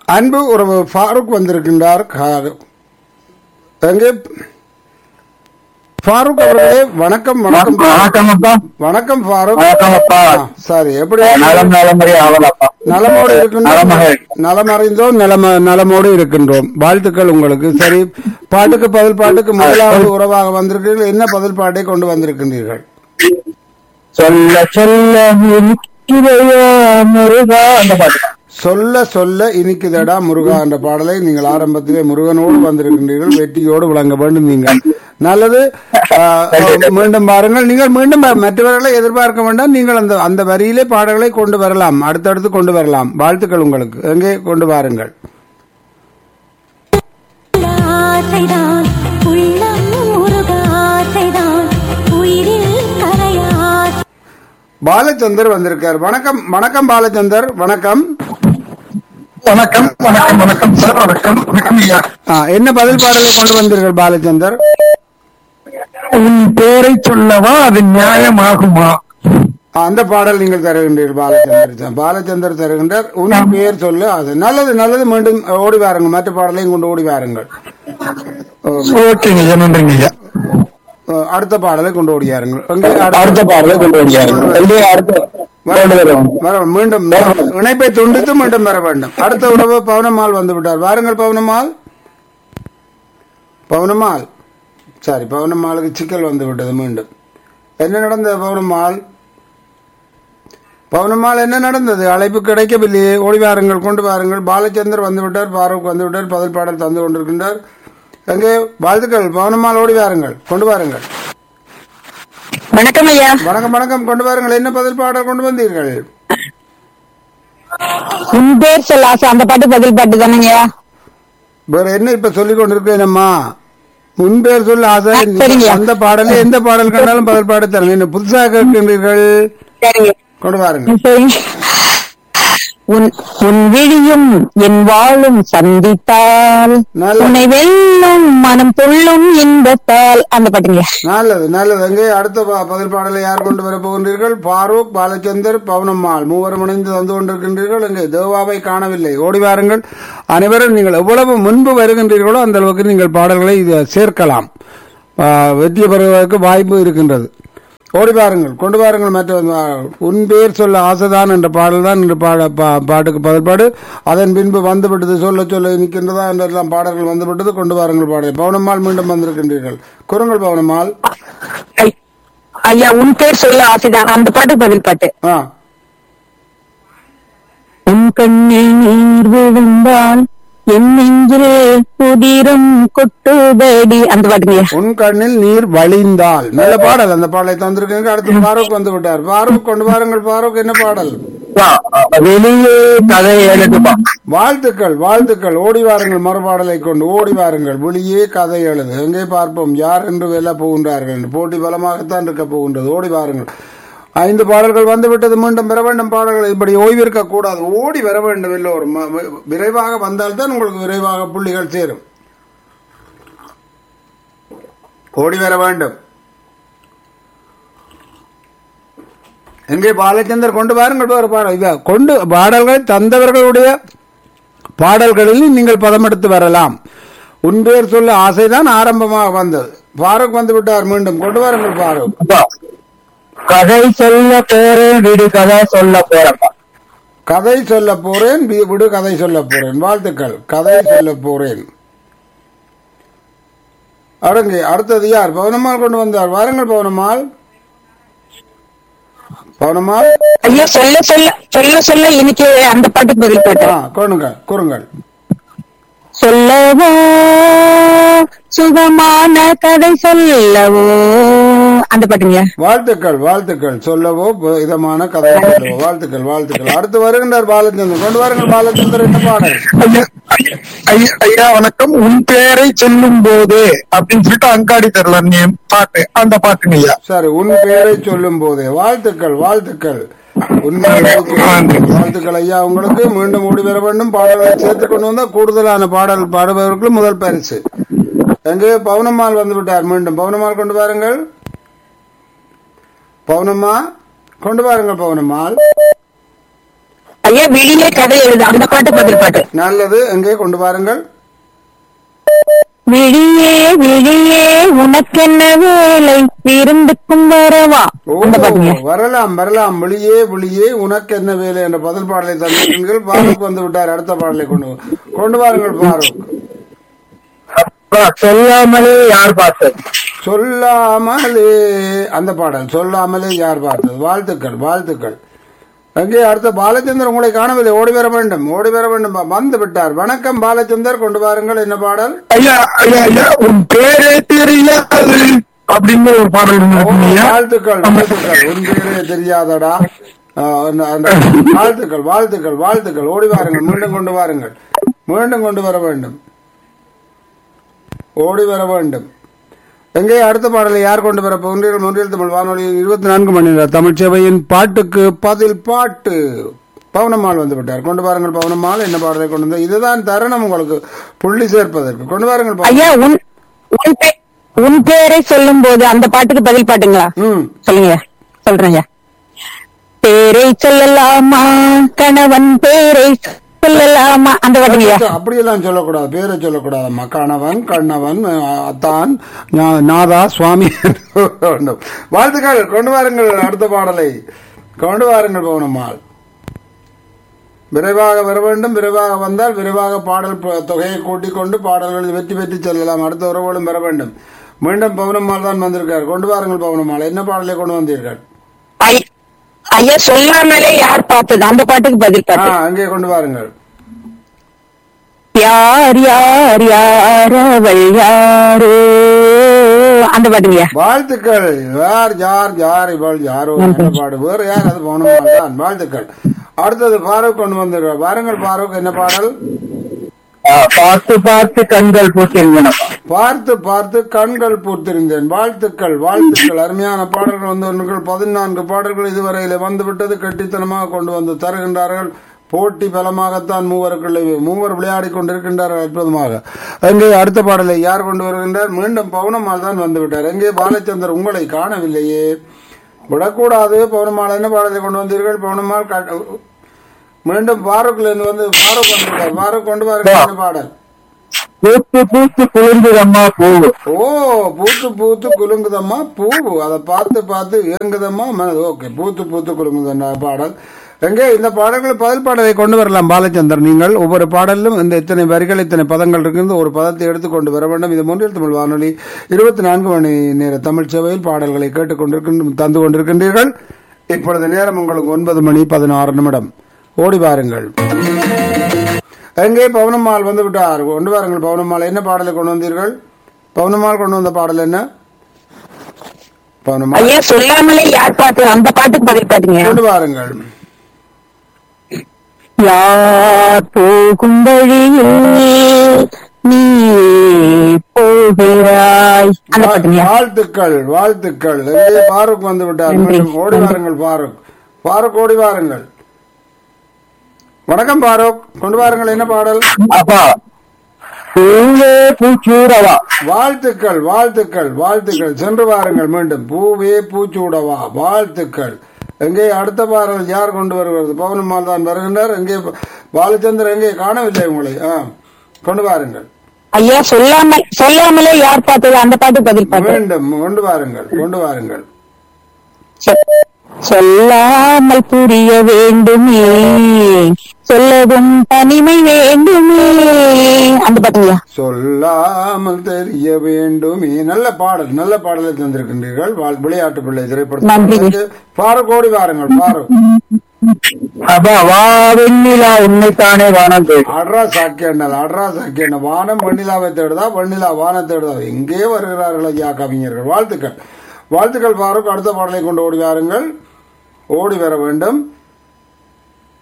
அன்பு உறவு ஃபாரூக் வந்திருக்கின்றார் கா- எங்கே ஃபாரூக் அவர்களே வணக்கம் வணக்கம் வணக்கம் அப்பா வணக்கம் ஃபாரூக் வணக்கம் அப்பா ஆ, சரி எப்படி நலம் நலமுறை ஆவலப்பா நலமோடு இருக்கின்றோம் நலமாக. நலமறிந்தோம் நலம நலமோடு இருக்கின்றோம் வாழ்த்துக்கள் உங்களுக்கு சரி பாட்டுக்கு பதில் பாட்டுக்கு முதலாவது உறவாக வந்திருக்கிறீர்கள் என்ன பதில் பாட்டை கொண்டு வந்திருக்கின்றீர்கள் சொல்ல சொல்ல இருக்கிறையா முருகா அந்த பாட்டு சொல்ல சொல்ல இனிக்குதடா முருகா என்ற பாடலை நீங்கள் ஆரம்பத்திலே முருகனோடு வந்திருக்கின்றீர்கள் வெற்றியோடு விளங்க வேண்டும் நீங்கள் நல்லது ஆ, மீண்டும் பாருங்கள் நீங்கள் மீண்டும் பா- மற்றவர்களை எதிர்பார்க்க வேண்டாம் நீங்கள் அந்த அந்த வரியிலே பாடல்களை கொண்டு வரலாம் அடுத்தடுத்து கொண்டு வரலாம் வாழ்த்துக்கள் உங்களுக்கு எங்கே கொண்டு வாருங்கள் ஆசைதான் உள்ளம் முருக ஆசைதான் உயிரில் கரையாசை பாலச்சந்தர் வந்திருக்கார் வணக்கம் வணக்கம் பாலச்சந்தர் வணக்கம் வணக்கம் வணக்கம் வணக்கம் சார் வணக்கம் வணக்கம் ஐயா ஆ, என்ன பதில் பாடலை கொண்டு வந்தீர்கள் பாலச்சந்தர் உன் பேரை சொல்லவா அது நியாயமாகுமா ஆ, அந்த பாடல் நீங்கள் தருகின்றீர்கள் பாலச்சந்தர் பாலச்சந்தர் தருகின்றார் உன் பெயர் சொல்லு அது நல்லது நல்லது மீண்டும் ஓடி வாருங்கள் மற்ற பாடலையும் கொண்டு ஓடி வாருங்கள் ஓ, ஓகேங்க ஐயா நன்றிங்க ஐயா ஓ, அடுத்த பாடலை கொண்டு ஓடியாருங்கள் எங்கே அடுத்த- அடுத்த பாடலை கொண்டு வருகிறார்கள் அடுத்த கொண்டு வருவோம் வர மீண்டும் இணைப்பை துண்டித்து மீண்டும் வர வேண்டும் அடுத்த உறவு பவனம்மாள் வந்து விட்டார் வாருங்கள் பவனம்மாள் பவனம்மாள் சரி பவனம்மாளுக்கு சிக்கல் வந்து விட்டது மீண்டும் என்ன நடந்தது பவனம்மாள் பவனம்மாள் என்ன நடந்தது அழைப்பு கிடைக்கவில்லையே ஓடி வாருங்கள் கொண்டு வாருங்கள் பாலச்சந்தர் வந்து விட்டார் பாரூக் வந்து விட்டார் பதில் பாடல் தந்து கொண்டிருக்கின்றார் எங்கே வாழ்த்துக்கள் பவனம்மாள் ஓடி வாருங்கள் கொண்டு வாருங்கள் வணக்கம் ஐயா வணக்கம் வணக்கம் கொண்டு வாருங்கள் என்ன பதில் பாடல் கொண்டு வந்தீர்கள் உன் பேர் சொல்ல ஆசை அந்த பாட்டு பதில் பாட்டு தானேங்க வேற என்ன இப்ப சொல்லிக் கொண்டிருக்கேனம்மா முன் பேர் சொல்ல ஆசை ஆ, சரிங்க. அந்த பாடல எந்த பாடல் கண்டாலும் பதில் பாட தரங்க என்ன புதுசாக கேட்கின்றீர்கள் சரிங்க கொண்டு வாருங்க சரிங்க உன் உன் விழியும் என் வாழும் சந்தித்தால் நல்ல- உன்னை வெல்லும் மனம் துள்ளும் இன்பத்தால் அந்த பாட்டுங்க நல்லது நல்லது அங்கே அடுத்த ப- பதில் பாடலை யார் கொண்டு வர போகின்றீர்கள் பாரூக் பாலச்சந்தர் பவனம்மாள் மூவரும் இணைந்து தந்து கொண்டிருக்கின்றீர்கள் அங்கே தேவாவை காணவில்லை ஓடி வாருங்கள் அனைவரும் நீங்கள் எவ்வளவு முன்பு வருகின்றீர்களோ அந்த அளவுக்கு நீங்கள் பாடல்களை இது சேர்க்கலாம் ஆ, வெற்றி பெறுவதற்கு வாய்ப்பு இருக்கின்றது ஓடி பாருங்கள் கொண்டு வாருங்கள் மற்ற ஆ, உன் பேர் சொல்ல ஆசைதான் என்ற பாடல் தான் இன்று பாட பா- பாட்டுக்கு பதில் பாடு அதன் பின்பு வந்துவிட்டது சொல்ல சொல்ல நிற்கின்றதா என்றெல்லாம் பாடல்கள் வந்துவிட்டது கொண்டு வாருங்கள் பாடல் பவனம்மாள் மீண்டும் வந்திருக்கின்றீர்கள் குரங்கள் பவனம்மாள் ஐ- ஐயா உன் பேர் சொல்ல ஆசைதான் அந்த பாட்டு பதில் பாட்டு ஆ உன் கண்ணில் நீர் விழுந்தால் என் நெஞ்சிலே புதிரம் கொட்டுதடி அந்த பாட்டுங்க உன் கண்ணில் நீர் வழிந்தால் நல்ல பாடல் அந்த பாடலை தந்திருக்கீங்க அடுத்து பாரூக் வந்து விட்டார் பாரூக் கொண்டு வாருங்கள் பாரூக் என்ன பாடல் வெளியே கதை எழுதுப்பா வாழ்த்துக்கள் வாழ்த்துக்கள் ஓடி வாருங்கள் மறுபாடலை கொண்டு ஓடி வாருங்கள் வெளியே கதை எழுது எங்கே பார்ப்போம் யார் என்று வெல்ல போகின்றார்கள் என்று. போட்டி பலமாகத்தான் இருக்க போகின்றது ஓடி வாருங்கள் ஐந்து பாடல்கள் வந்து விட்டது மீண்டும் பெற வேண்டும் பாடல்கள் இப்படி ஓய்விருக்க கூடாது ஓடி வர வேண்டும் எல்லோரும் ம- ம- விரைவாக வந்தால்தான் உங்களுக்கு விரைவாக புள்ளிகள் சேரும் ஓடி வர வேண்டும் எங்கே பாலச்சந்தர் கொண்டு வாருங்கள் ஒரு பாடல் இதா, கொண்டு பாடல்கள் தந்தவர்களுடைய பாடல்களில் நீங்கள் பதமெடுத்து வரலாம் உன் பேர் சொல்ல ஆசைதான் ஆரம்பமாக வந்தது பாரூக் வந்து விட்டார் மீண்டும் கொண்டு வாருங்கள் பாரூக் அப்பா, கதை சொல்ல போறேன் விடு கதை சொல்ல போறேன்ப்பா கதை சொல்ல போறேன் வி- விடு கதை சொல்ல போறேன் வாழ்த்துக்கள் கதை சொல்ல போறேன் அடங்கு அடுத்தது யார் பவனம்மாள் கொண்டு வந்தார் வாருங்கள் பவனம்மாள் பவனம்மாள் ஐயா சொல்ல சொல்ல சொல்ல சொல்ல எனக்கு அந்த பாட்டுக்கு பதில் பாட்டு ஆ கொண்டுங்க கூறுங்கள் சொல்லவோ சுகமான கதை சொல்லவோ அந்த பாட்டுங்க வாழ்த்துக்கள் வாழ்த்துக்கள் சொல்லவோ ப- இதமான கதை சொல்லவோ வாழ்த்துக்கள் வாழ்த்துக்கள் அடுத்து வருகின்றார் பாலச்சந்திரன் கொண்டு வாருங்கள் பாலச்சந்திரன் என்ன பாடல் ஐயா, ஐயா, ஐயா, ஐயா வணக்கம் உன் பேரை சொல்லும் போது அப்படின்னு சொல்லிட்டு அங்காடி தெருல நீ பாட்டு அந்த பாட்டுங்க ஐயா சரி உன் பெயரை சொல்லும் போதே வாழ்த்துக்கள் வாழ்த்துக்கள் உன் பெயரை சொல்லும் வாழ்த்துக்கள் ஐயா உங்களுக்கு மீண்டும் ஓடி வர வேண்டும் பாடல்களை சேர்த்துக் கொண்டு வந்தால் கூடுதலான பாடல் பாடுபவர்களுக்கு முதல் பரிசு எங்கே பவுனம்மாள் வந்து விட்டார் மீண்டும் பவுனம்மாள் கொண்டு வாருங்கள் பவுனம்மா கொண்டு வாருங்கள் பவுனம்மாள் ஐயா வெளியே கதை எழுது அந்த பாட்டு பதில் பாட்டு நல்லது எங்கே கொண்டு வாருங்கள் விழியே விழியே உனக்கென்ன வேலை விருந்துக்கும் வரவா ஓ அந்த பாட்டுங்க வரலாம் வரலாம் வெளியே வெளியே உனக்கு என்ன வேலை என்ற பதில் பாடலை தந்திருக்கீர்கள் பாரூக் வந்து விட்டார் அடுத்த பாடலை கொண்டு வா- கொண்டு வாருங்கள் பாரூக் அப்பா, சொல்லாமலே யார் பார்த்தது சொல்லாமலே அந்த பாடல் சொல்லாமலே யார் பார்த்தது வாழ்த்துக்கள் வாழ்த்துக்கள் அங்கே அடுத்த பாலச்சந்தர் உங்களை காணவில்லை ஓடி வர வேண்டும் ஓடி வர வேண்டும் வந்து விட்டார் வணக்கம் பாலச்சந்தர் கொண்டு வாருங்கள் என்ன பாடல் ஐயா ஐயா ஐயா உன் பேரே தெரியாது அப்படின்னு ஒரு பாடல் ஓ, இருந்துருக்கீங்க வாழ்த்துக்கள் வாழ்த்துக்கள் உன் பேரே தெரியாதடா ஆ, அந்த- அந்த- வாழ்த்துக்கள் வாழ்த்துக்கள் வாழ்த்துக்கள் ஓடி வாருங்கள் மீண்டும் கொண்டு வாருங்கள் மீண்டும் கொண்டு வர வேண்டும் ஓடி வர வேண்டும் எங்கே அடுத்த பாடலை யார் கொண்டு வர போகிறீர்கள் ஒன்றியல் தமிழ் வானொலியின் இருபத்தி நான்கு மணி நேர தமிழ் சேவையின் பாட்டுக்கு பதில் பாட்டு பவனம்மாள் வந்து விட்டார் கொண்டு வாருங்கள் பவனம்மாள் என்ன பாடலை கொண்டு வந்தார் இதுதான் தருணம் உங்களுக்கு புள்ளி சேர்ப்பதற்கு கொண்டு வாருங்கள் பவனம். ஐயா உன் உன் பே- உன் பேரை சொல்லும் போது அந்த பாட்டுக்கு பதில் பாட்டுங்களா ம் சொல்லுங்க சொல்றேங்க பேரை சொல்லலாமா கணவன் பேரை சொல்லலாமா அந்த பாட்டுங்கய்யா அப்படியெல்லாம் சொல்லக்கூடாது பேரை சொல்லக்கூடாதம்மா கணவன் கண்ணவன் அஹ், அத்தான் ஞா- நாதா சுவாமி என்று வேண்டும். வாழ்த்துக்கள் கொண்டு வாருங்கள் அடுத்த பாடலை கொண்டு வாருங்கள் பவனம்மாள் விரைவாக வர வேண்டும் விரைவாக வந்தால் விரைவாக பாடல் ப- தொகையை கூட்டிக் கொண்டு பாடல்கள் வெற்றி பெற்று செல்லலாம் அடுத்த உறவுகளும் வர வேண்டும் மீண்டும் பவனம்மாள் தான் வந்திருக்கார் கொண்டு வாருங்கள் பவனம்மாள் என்ன பாடலை கொண்டு வந்தீர்கள் ஐ- ஐயா சொல்லாமலே யார் பார்த்தது அந்த பாட்டுக்கு பதில் ஆ பாட்டு அங்கே கொண்டு வாருங்கள் யார் யார் யார் அவள் யாரோ அந்த பாட்டுங்கய்யா வாழ்த்துக்கள் யார் யார் யார் இவள் யாரோ என்ன பாடு வேறு யார் அது போனோம் தான் வாழ்த்துக்கள் அடுத்தது பாரூக் கொண்டு வந்திருக்கார் வாருங்கள் பாரூக் என்ன பாடல் ஆ, பார்த்து பார்த்து கண்கள் போட்டிருந்தனப்பா பார்த்து பார்த்து கண்கள் பூத்திருந்தேன் வாழ்த்துக்கள் வாழ்த்துக்கள் அருமையான பாடல்கள் வந்து ஒன்றுகள் பதினான்கு பாடல்கள் இதுவரையில வந்துவிட்டது கெட்டித்தனமாக கொண்டு வந்து தருகின்றார்கள் போட்டி பலமாகத்தான் மூவருக்குள்ளே மூவர் விளையாடி கொண்டிருக்கின்றார்கள் அற்புதமாக அங்கே அடுத்த பாடலை யார் கொண்டு வருகின்றார் மீண்டும் பவுனம்மாள் தான் வந்து விட்டார் எங்கே பாலச்சந்தர் உங்களை காணவில்லையே விடக்கூடாது பவுனம்மாள் என்ன பாடலை கொண்டு வந்தீர்கள் பவுனம்மாள் கா- மீண்டும் பாரூக்ல இருந்து வந்து பாரூக் வந்து விட்டார் பாரூக் கொண்டு வாருங்கள் என்ன பாடல் பூத்து பூத்து குளிர்ந்ததம்மா பூவு ஓ பூத்து பூத்து குலுங்குதம்மா பூ அதை பார்த்து பார்த்து இயங்குதம்மா மனது ஓகே பூத்து பூத்து குலுங்குதம்மா பாடல் எங்கே இந்த பாடல்கள் பதில் பாடலை கொண்டு வரலாம் பாலச்சந்தர் நீங்கள் ஒவ்வொரு பாடலிலும் இந்த இத்தனை வரிகள் இத்தனை பதங்கள் இருக்கிறது ஒரு பதத்தை எடுத்துக்கொண்டு வர வேண்டும் இது மூன்றில் தமிழ் வானொலி இருபத்தி நான்கு மணி நேர தமிழ் சேவையில் பாடல்களை கேட்டுக்கொண்டிருக்கின்ற தந்து கொண்டிருக்கின்றீர்கள் இப்பொழுது நேரம் உங்களுக்கு ஒன்பது மணி பதினாறு நிமிடம் ஓடி வாருங்கள் எங்கே பவுனம்மாள் வந்து விட்டார் கொண்டு வாருங்கள் பவுனம்மாள் என்ன பாடலை கொண்டு வந்தீர்கள் பவுனம்மாள் கொண்டு வந்த பாடல் என்ன பவுனம்மாள் ஐயா சொல்லாமலே யார் பாட்டு அந்த பாட்டுக்கு பதில் பாட்டுங்க கொண்டு வாருங்கள் யார் போகும் வழியில் நீ போகிறாய் அந்த பாட்டுங்க வாழ்த்துக்கள் வாழ்த்துக்கள் எங்கே பாரூக் வந்து விட்டார் நன்றி. மீண்டும் ஓடி வாருங்கள் பாரூக் பாரூக் ஓடி வாருங்கள் வணக்கம் பாரூக் கொண்டு வாருங்கள் என்ன பாடல் அப்பா பூவே பூச்சூடவா வாழ்த்துக்கள் வாழ்த்துக்கள் வாழ்த்துக்கள் சென்று வாருங்கள் மீண்டும் பூவே பூச்சூடவா வாழ்த்துக்கள் எங்கே அடுத்த பாடல் யார் கொண்டு வருகிறது பவனம்மாள் தான் வருகின்றார் எங்கே பாலச்சந்தர் எங்கே காணவில்லை உங்களை ஆ கொண்டு வாருங்கள் ஐயா சொல்லாம சொல்லாமலே யார் பார்த்தது அந்த பாட்டு பதில் பாட்டு மீண்டும் கொண்டு வாருங்கள் கொண்டு வாருங்கள் சொ- சொல்லாமல் புரிய வேண்டுமே சொல்லவும் தனிமை வேண்டுமே அந்த பாட்டுங்களா சொல்லாமல் தெரிய வேண்டுமே நல்ல பாடல் நல்ல பாடலை தந்திருக்கின்றீர்கள் வாழ்- விளையாட்டு பிள்ளை நன்றி. திரைப்படத்தில் பாரூக் ஓடி வாருங்கள் பாரூக் அப்பா வா வெண்ணிலா உன்னைத்தானே வானம் தேடும் அட்ரா சாக்கியண்ணல் அட்ரா சாக்கியண்ண வானம் வெண்ணிலாவை தேடுதா வெண்ணிலா வானம் தேடுதா எங்கே வருகிறார்கள் ஐயா கவிஞர்கள் வாழ்த்துக்கள் வாழ்த்துக்கள் பாருக் அடுத்த பாடலை கொண்டு ஓடி வாருங்கள் ஓடி வர வேண்டும்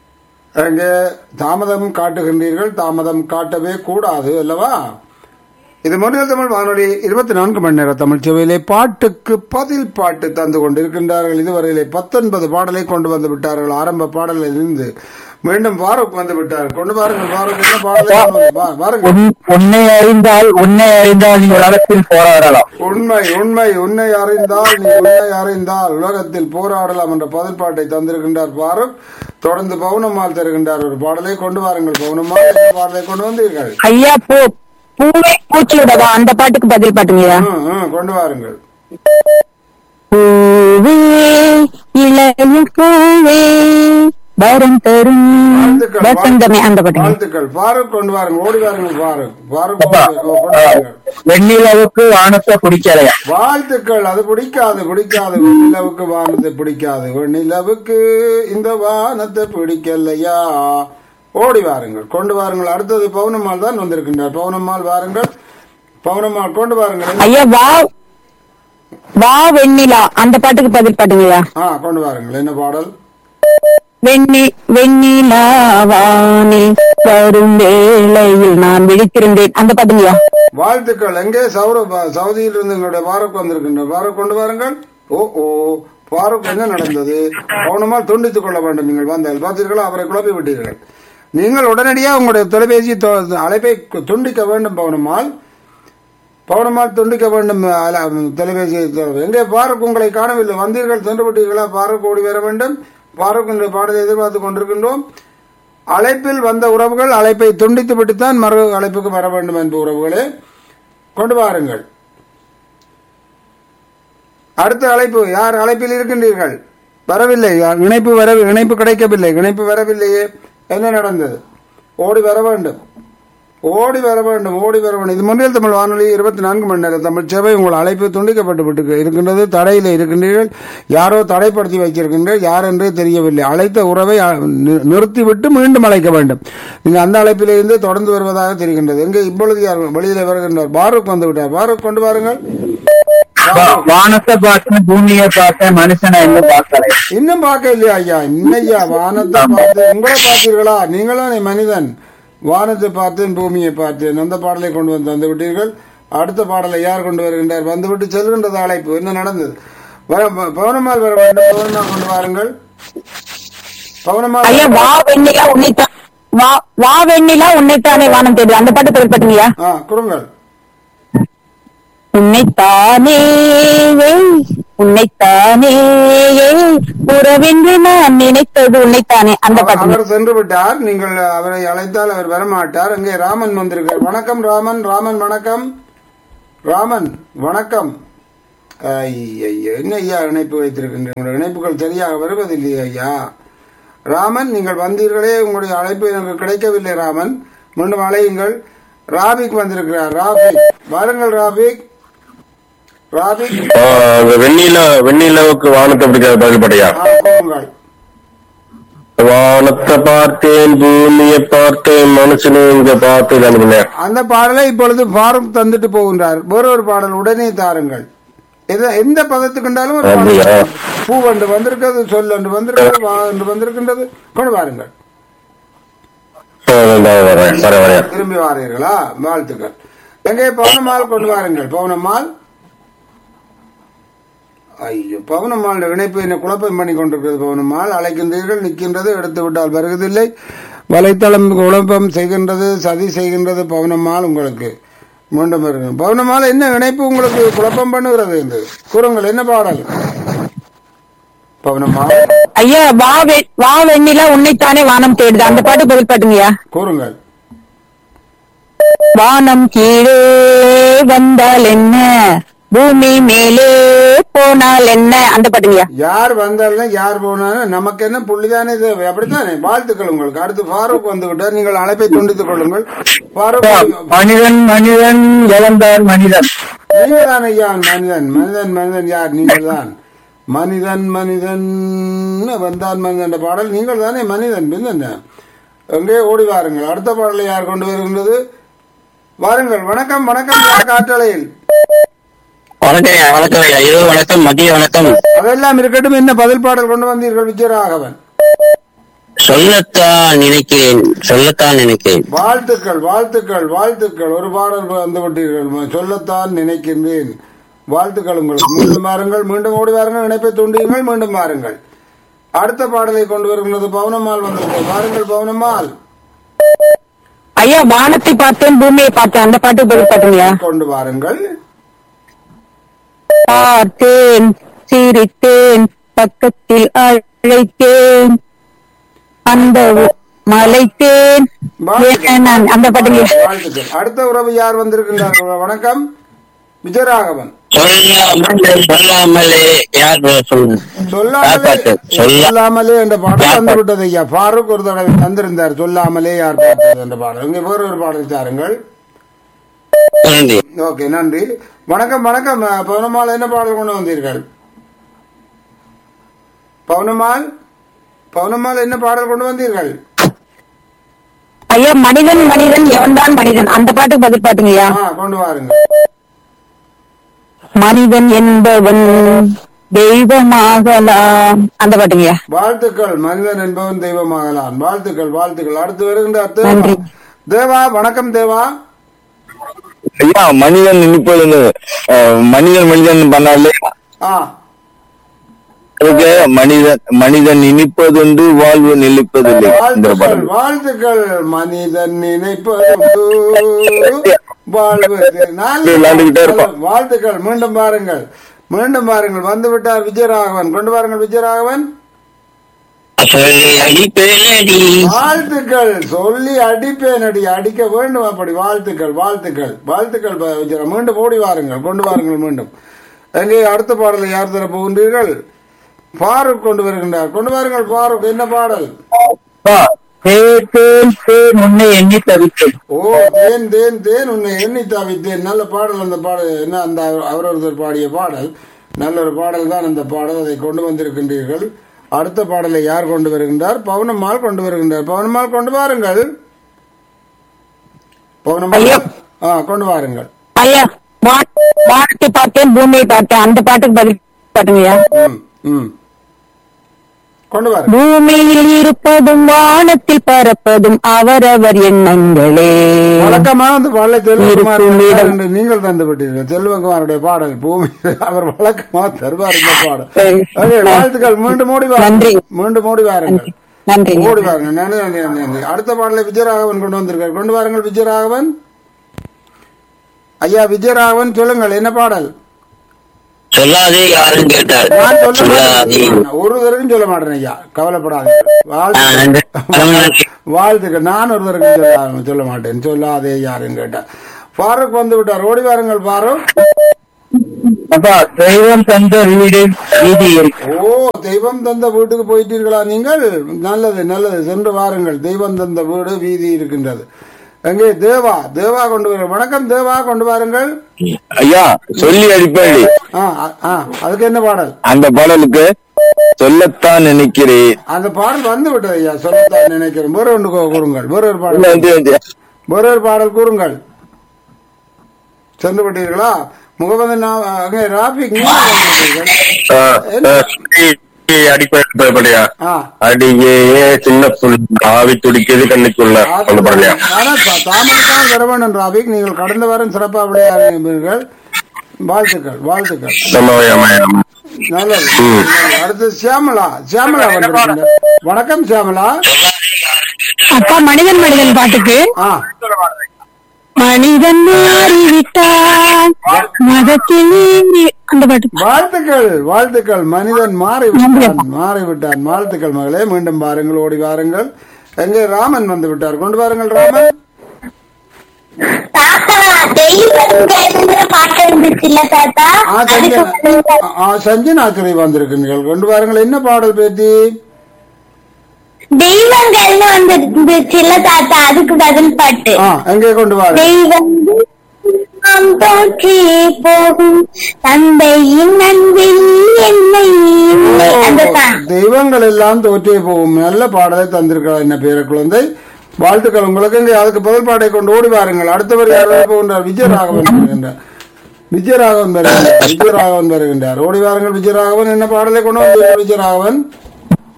அங்கே தாமதம் காட்டுகின்றீர்கள் தாமதம் காட்டவே கூடாது அல்லவா இது மொழியில் தமிழ் வானொலி இருபத்தி நான்கு மணி நேர தமிழ் சேவையிலே பாட்டுக்கு பதில் பாட்டு தந்து கொண்டிருக்கின்றார்கள் இதுவரையிலே பத்தொன்பது பாடலை கொண்டு வந்து விட்டார்கள் ஆரம்ப பாடலில் இருந்து மீண்டும் பாரூக் வந்து விட்டார் கொண்டு பாருங்கள் பாரூக் என்ன பாடலை கொண்டு வந்து- வா- வாருங்கள் உன்- உன்னை அறிந்தால் உன்னை அறிந்தால் நீ உலகத்தில் போராடலாம் உண்மை உண்மை உன்னை அறிந்தால் நீ உன்னை அறிந்தால் உலகத்தில் போராடலாம் என்ற பதில் பாட்டை தந்திருக்கின்றார் பாரூக் தொடர்ந்து பவுனம்மாள் தருகின்றார் ஒரு பாடலை கொண்டு வாருங்கள் பவுனம்மாள் இந்த பாடலை கொண்டு வந்தீர்கள் ஐயா பூ பூவே பூச்சி விடவா அந்த பாட்டுக்கு பதில் பாட்டுங்கய்யா ம், ம், கொண்டு வாருங்கள் பூவே இளைய பூவே வரம் தரும் வாழ்த்துக்கள், வசந்தமே அந்த பாட்டுங்க வாழ்த்துக்கள் பாரூக் கொண்டு வாருங்கள் ஓடி வாருங்கள் பாரூக் பாரூக் கொண்டு கொண்டு வாருங்கள் வெண்ணிலவுக்கு வானத்தை குடிக்கலையா வாழ்த்துக்கள் அது பிடிக்காது பிடிக்காது நிலவுக்கு வானத்தை பிடிக்காது நிலவுக்கு இந்த வானத்தை பிடிக்கலையா ஓடி வாருங்கள் கொண்டு வாருங்கள் அடுத்தது பவுனம்மாள் தான் வந்திருக்கின்றார் பவுனம்மாள் வாருங்கள் பவுனம்மாள் கொண்டு வாருங்கள் ஐயா வா வா வெண்ணிலா அந்த பாட்டுக்கு பதில் பாட்டுங்கய்யா ஆ கொண்டு வாருங்கள் என்ன பாடல் வெண்ணி வெண்ணிலாவானில் வரும் வேளையில் நான் விழித்திருந்தேன் அந்த பாட்டுங்கய்யா வாழ்த்துக்கள் எங்கே சௌர சவுதியில் இருந்து எங்களுடைய பாரூக் வந்திருக்கின்றார் பாரூக் கொண்டு வாருங்கள் ஓ ஓ பாரூக் என்ன நடந்தது பவுனம்மாள் துண்டித்துக் கொள்ள வேண்டும் நீங்கள் வந்தால் பார்த்தீர்களா அவரை குழப்பி விட்டீர்கள் நீங்கள் உடனடியாக உங்களுடைய தொலைபேசி தொ- அழைப்பை துண்டிக்க வேண்டும் பவுனம்மாள் பவுனம்மாள் துண்டிக்க வேண்டும் அல- தொலைபேசியை தொ- எங்கே பாரூக் உங்களை காணவில்லை வந்தீர்கள் சென்று விட்டீர்களா பாரூக் ஓடி வர வேண்டும் பாரூக் என்ற பாடலை எதிர்பார்த்து கொண்டிருக்கின்றோம் அழைப்பில் வந்த உறவுகள் அழைப்பை துண்டித்து விட்டுத்தான் மறு அழைப்புக்கு வர வேண்டும் என்ப உறவுகளே கொண்டு வாருங்கள் அடுத்த அழைப்பு யார் அழைப்பில் இருக்கின்றீர்கள் வரவில்லை யார் இணைப்பு வர இணைப்பு கிடைக்கவில்லை இணைப்பு வரவில்லையே என்ன நடந்தது ஓடி வர வேண்டும் ஓடி வர வேண்டும் ஓடி வர வேண்டும் இது முன்னில் தமிழ் வானொலி இருபத்தி நான்கு மணி நேரம் தமிழ் சேவை உங்கள் அழைப்பு துண்டிக்கப்பட்டு விட்டு இருக்கின்றது தடையில் இருக்கின்றீர்கள் யாரோ தடைப்படுத்தி வைத்திருக்கின்றீர்கள் யார் என்றே தெரியவில்லை அழைத்த உறவை அ, நி- நிறுத்திவிட்டு மீண்டும் அழைக்க வேண்டும் நீங்கள் அந்த அழைப்பிலிருந்து தொடர்ந்து வருவதாக தெரிகின்றது எங்கே இப்பொழுது யார் வெளியில வருகின்றார் பாரூக் வந்து விட்டார் பாரூக் கொண்டு வாருங்கள் வா- வானத்தை பார்த்தேன் பூமியை பார்த்தேன் மனுஷனை என்ன பார்க்கலை இன்னும் பார்க்க இல்லையா ஐயா இன்னையா வானத்தை பார்த்து உங்களை பார்த்தீர்களா நீங்களும் நீ மனிதன் வானத்தை பார்த்தேன் பூமியை பார்த்தேன் அந்த பாடலை கொண்டு வந்து வந்து விட்டீர்கள் அடுத்த பாடலை யார் கொண்டு வருகின்றார் வந்துவிட்டு செல்கின்றது அழைப்பு என்ன நடந்தது வர- ப- பவுனம்மாள் வர வேண்டும் பவுனம்மாள் கொண்டு வாருங்கள் பவுனம்மாள் ஐயா வா வெண்ணிலா உன்னைத்தான் வா வா வெண்ணிலா உன்னைத்தானே வானம் தேடு அந்த பாட்டு பதில் பாட்டுங்கய்யா ஆ குறுங்கள் உன்னைத்தானே ஏய், உன்னைத்தானே ஏய், உறவென்று நான் நினைத்தது உன்னைத்தானே அந்த பாட்டு அவர் சென்று விட்டார் நீங்கள் அவரை அழைத்தால் அவர் வரமாட்டார் அங்கே ராமன் வந்திருக்கார் வணக்கம் ராமன் ராமன் வணக்கம் ராமன் வணக்கம் ஐயா என்ன ஐயா இணைப்பு வைத்திருக்கின்ற இணைப்புகள் சரியாக வருவதில்லை ஐயா ராமன் நீங்கள் வந்தீர்களே உங்களுடைய அழைப்பு எனக்கு கிடைக்கவில்லை ராமன் மீண்டும் அழையுங்கள் ராபிக் வந்திருக்கிறார் ராபிக் வாருங்கள் ராபிக் ராபிக் ஆ, அந்த வெண்ணில வெண்ணிலவுக்கு வானத்தை பிடிக்காத பதில்படையா ஆ, போங்கள் வானத்தை பார்த்தேன் பூமியை பார்த்தேன் மனுஷனையும் இங்க பார்த்து அனுப்பினேன் அந்த பாடலை இப்பொழுது ஃபாரூக் தந்துட்டு போகின்றார் வேறொரு பாடல் உடனே தாருங்கள் எத- எந்த பதத்துக்குண்டாலும் ஒரு அப்படியா? பாடல் பூ என்று வந்திருக்கிறது சொல் என்று வந்திருக்கிறது வா என்று வந்திருக்கின்றது கொண்டு வாருங்கள் வரேன் வரேன் வரேன் திரும்பி வாரீர்களா வாழ்த்துக்கள் எங்கே பவுனம்மாள் கொண்டு வாருங்கள் பவுனம்மாள் ஐயோ பவனம்மாள் இணைப்பு என்ன குழப்பம் பண்ணி கொண்டிருக்கிறது பவனம்மாள் அழைக்கின்றீர்கள் நிற்கின்றது எடுத்து விட்டால் வருவதில்லை வலைத்தளம் குழப்பம் செய்கின்றது சதி செய்கின்றது பவனம்மாள் உங்களுக்கு மீண்டும் வருகிறது பவனம்மாள் என்ன இணைப்பு உங்களுக்கு குழப்பம் பண்ணுகிறது என்று கூறுங்கள் என்ன பாடல் பவனம்மாள் ஐயா வா வெ- வா வெண்ணிலா உன்னைத்தானே வானம் தேடுது அந்த பாட்டு பதில் பாட்டுங்கய்யா கூறுங்கள் வானம் கீழே வந்தால் என்ன பூமி மேலே போனால் என்ன அந்த பாட்டுங்கய்யா யார் வந்தாலும் யார் போனாலும் நமக்கு என்ன புள்ளிதானே தேவை அப்படித்தானே வாழ்த்துக்கள் உங்களுக்கு அடுத்து ஃபாரூக் வந்து விட்டார் நீங்கள் அழைப்பை துண்டித்துக் கொள்ளுங்கள் ஃபாரூக் மனிதன் மனிதன் இழந்தார் மனிதன் நீங்கள் தான் ஐயா மனிதன் மனிதன் மனிதன் யார் நீங்கள் தான் மனிதன் மனிதன் வந்தான் மனிதன் என்ற பாடல் நீங்கள் தானே மனிதன் பின் என்ன எங்கே ஓடி வாருங்கள் அடுத்த பாடலை யார் கொண்டு வருகின்றது வாருங்கள் வணக்கம் வணக்கம் யார் காற்றலையில் வணக்கம் வணக்கம் ஐயா இரவு வணக்கம் மதிய வணக்கம் அதெல்லாம் இருக்கட்டும் என்ன பதில் பாடல் கொண்டு வந்தீர்கள் விஜயராகவன் சொல்லத்தான் நினைக்கிறேன் சொல்லத்தான் நினைக்கிறேன் வாழ்த்துக்கள் வாழ்த்துக்கள் வாழ்த்துக்கள் ஒரு பாடல் வந்து விட்டீர்கள் சொல்லத்தான் நினைக்கின்றேன் வாழ்த்துக்கள் உங்களுக்கு மீண்டும் வாருங்கள் மீண்டும் ஓடி வாருங்கள் இணைப்பை தூண்டியுங்கள் மீண்டும் வாருங்கள் அடுத்த பாடலை கொண்டு வருகிறது பவுனம்மாள் வந்திருக்கிறது வாருங்கள் பவுனம்மாள் ஐயா வானத்தை பார்த்தேன் பூமியை பார்த்தேன் அந்த பாட்டுக்கு பதில் பாட்டுங்கய்யா கொண்டு வாருங்கள் பார்த்தேன் சிரித்தேன் பக்கத்தில் அழைத்தேன் அந்த மலைத்தேன் ஏன் நான் அந்த பாட்டுங்க வாழ்த்துக்கள் அடுத்த உறவு யார் வந்திருக்கின்றார்கள் வணக்கம் விஜயராகவன் சொல்லாமலே சொல்லாமலே யார் சொல்லுங்க யார் சொல்லாமலே பாட்டு சொல்ல சொல்லாமலே என்ற பாடல் வந்து விட்டது ஐயா ஃபாரூக் ஒரு தடவை வந்திருந்தார் சொல்லாமலே யார் பார்த்தது என்ற பாடல் இங்கே வேறு ஒரு பாடல் தாருங்கள் நன்றி ஓகே நன்றி வணக்கம் வணக்கம் அஹ், பவுனம்மாள் என்ன பாடல் கொண்டு வந்தீர்கள் பவுனம்மாள் பவுனம்மாள் என்ன பாடல் கொண்டு வந்தீர்கள் ஐயா மனிதன் மனிதன் எவன்தான் மனிதன் அந்த பாட்டுக்கு பதில் பாட்டுங்கய்யா ஆ கொண்டு வாருங்க மனிதன் என்பவன் தெய்வமாகலாம் அந்த பாட்டுங்கய்யா வாழ்த்துக்கள் மனிதன் என்பவன் தெய்வமாகலாம் வாழ்த்துக்கள் வாழ்த்துக்கள் அடுத்து வருகின்ற நன்றி. தேவா தேவா வணக்கம் தேவா ஐயா மனிதன் நினைப்பது அஹ், மனிதன் மனிதன் பண்ணாலே ஆ அதுக்கு மனிதன் மனிதன் நினைப்பதுண்டு வாழ்வு நிலைப்பதில்லை இந்த வாழ்த்துக்கள் படம் வாழ்த்துக்கள் மனிதன் நினைப்பது வாழ்வது நல்ல- விளையாண்டுக்கிட்டே இருப்போம். வாழ்த்துக்கள் மீண்டும் பாருங்கள் மீண்டும் பாருங்கள் வந்து விட்டார் விஜயராகவன் கொண்டு வாருங்கள் விஜயராகவன் சொல்லி அடிப்பேனடி வாழ்த்துக்கள் சொல்லி அடிப்பேன் அடி அடிக்க வேண்டும் அப்படி வாழ்த்துக்கள் வாழ்த்துக்கள் வாழ்த்துக்கள் ப- விஜயரா- மீண்டும் ஓடி வாருங்கள் கொண்டு வாருங்கள் மீண்டும் எங்கே அடுத்த பாடலை யார் தர போகின்றீர்கள் ஃபாரூக் கொண்டு வருகின்றார் கொண்டு வாருங்கள் ஃபாரூக் என்ன பாடல் முன்னே எண்ணி தவித்தேன் ஓ தேன் தேன் தேன் உன்னை எண்ணி தவித்தேன் நல்ல பாடல் அந்த பாடல் என்ன அந்த அவர் ஒருத்தர் பாடிய பாடல் நல்ல ஒரு பாடல் தான் அந்த பாடல் அதை கொண்டு வந்திருக்கின்றீர்கள் அடுத்த பாடலை யார் கொண்டு வருகின்றார் பவுனம்மாள் கொண்டு வருகின்றார் பவுனம்மாள் கொண்டு வாருங்கள் பவுனம்மாள் ஐயா. ஆ கொண்டு வாருங்கள் ஐயா வா- வானத்தை பார்த்தேன் பூமியை பார்த்தேன் அந்த பாட்டுக்கு பதில் பாட்டுங்கய்யா ம் ம் கொண்டு வாருங்கள் பூமியில் இருப்பதும் வானத்தில் பறப்பதும் அவரவர் எண்ணங்களே வழக்கமாக அந்த பாடலை செல்வகுமார் இருக்கும் இடம். என்று நீங்கள் தந்து விட்டீர்கள் செல்வகுமாருடைய பாடல் பூமி அவர் வழக்கமாக தருவார் இந்த பாடல் சரி. ஓகே, வாழ்த்துக்கள் மீண்டும் ஓடி நன்றி. வாருங்கள் மீண்டும் ஓடி வாருங்கள் நன்றி ஓடி வாருங்க நன்றி நன்றி நன்றி நன்றி அடுத்த பாடலை விஜயராகவன் கொண்டு வந்திருக்கார் கொண்டு வாருங்கள் விஜயராகவன் ஐயா விஜயராகவன் சொல்லுங்கள் என்ன பாடல் சொல்லாதே யாரும் கேட்டார் நான் சொல்ல சொல்லாதே மாட்டேன் ஒரு தடவையும் சொல்ல மாட்டேன் ஐயா கவலைப்படாதீங்க ஆ, நன்றி. வாழ்த்துக்கள் வாழ்த்துக்கள் நான் ஒரு தடவை சொல்ல சொல்ல மாட்டேன் சொல்லாதே யாருன்னு கேட்டேன் ஃபாரூக் வந்து விட்டார் ஓடி வாருங்கள் ஃபாரூக் தெய்வம் தந்த வீடு வீதியில் ஓ தெய்வம் தந்த வீட்டுக்கு போயிட்டீர்களா நீங்கள் நல்லது நல்லது சென்று வாருங்கள் தெய்வம் தந்த வீடு வீதி இருக்கின்றது எங்கே தேவா தேவா கொண்டு வர வணக்கம் தேவா கொண்டு வாருங்கள் ஐயா சொல்லி அடிப்பேன் ஆ ஆ, ஆ அதுக்கு என்ன பாடல் அந்த பாடலுக்கு சொல்லத்தான் நினைக்கிறேன் அந்த பாடல் வந்து விட்டது ஐயா சொல்லத்தான் நினைக்கிறேன் வேற ஒன்று கூ- கூறுங்கள் வேற ஒரு பாடல் நன்றி, நன்றி. வேற ஒரு பாடல் கூறுங்கள் சென்று விட்டீர்களா முகமது நா- அங்கே ராபிக் நீங்கள் வந்து விட்டீர்கள். ஆ, ஆ, சொல்லி அடிப்படையா ஆ அடியே சின்ன புல் ஆவி துடிக்கிறது கண்ணுக்குள்ள அந்த பாடலையா ஆனா தா- தாமரைத்தான் வர வேண்டும் ராபிக் நீங்கள் கடந்த வாரம் சிறப்பாக விளையாடுகிறீர்கள் வாழ்த்துக்கள் வாழ்த்துக்கள் சமயமயம் நல்லது அடுத்து சியாமலா சியாமலா வந்திருக்கீங்க வணக்கம் சியாமலா அப்பா மனிதன் மனிதன் பாட்டுக்கு ஆ மனிதன் மாறிவிட்டான் மதத்தில் அந்த பாட்டு வாழ்த்துக்கள் வாழ்த்துக்கள் மனிதன் மாறிவிட்டான் மாறிவிட்டான் வாழ்த்துக்கள் மகளே மீண்டும் பாருங்கள் ஓடி வாருங்கள் எங்கே ராமன் வந்து விட்டார் கொண்டு வாருங்கள் ராமன் தாத்தா தெய்வங்கள்ங்கிற பாட்டு இருந்துச்சுல்ல தாத்தா ஆ அதுக்கு சஞ்சன் ஆ சஞ்சன் ஆசிரியை வந்திருக்கிறீர்கள் கொண்டு வாருங்கள் என்ன பாடல் பேத்தி தெய்வங்கள்னு வந்து இருந்துச்சுல்ல தாத்தா அதுக்கு பதில் பாட்டு ஆ எங்கே கொண்டு வாருங்கள் தெய்வங்கள் நாம் தோற்றியே போகும் தந்தையின் அன்பில் என்னை அந்த தான் தெய்வங்கள் எல்லாம் தோற்றே போகும் நல்ல பாடலை தந்திருக்கிறார் என்ன பேர குழந்தை வாழ்த்துக்கள் உங்களுக்கு இங்கே அதுக்கு பதில் பாடை கொண்டு ஓடி வாருங்கள் அடுத்தவர் யார் வர போகின்றார் விஜயராகவன் வருகின்றார் விஜயராகவன் வருகின்றார் விஜயராகவன் வருகின்றார் ஓடி வாருங்கள் விஜயராகவன் என்ன பாடலை கொண்டு வந்தீர்கள் விஜயராகவன்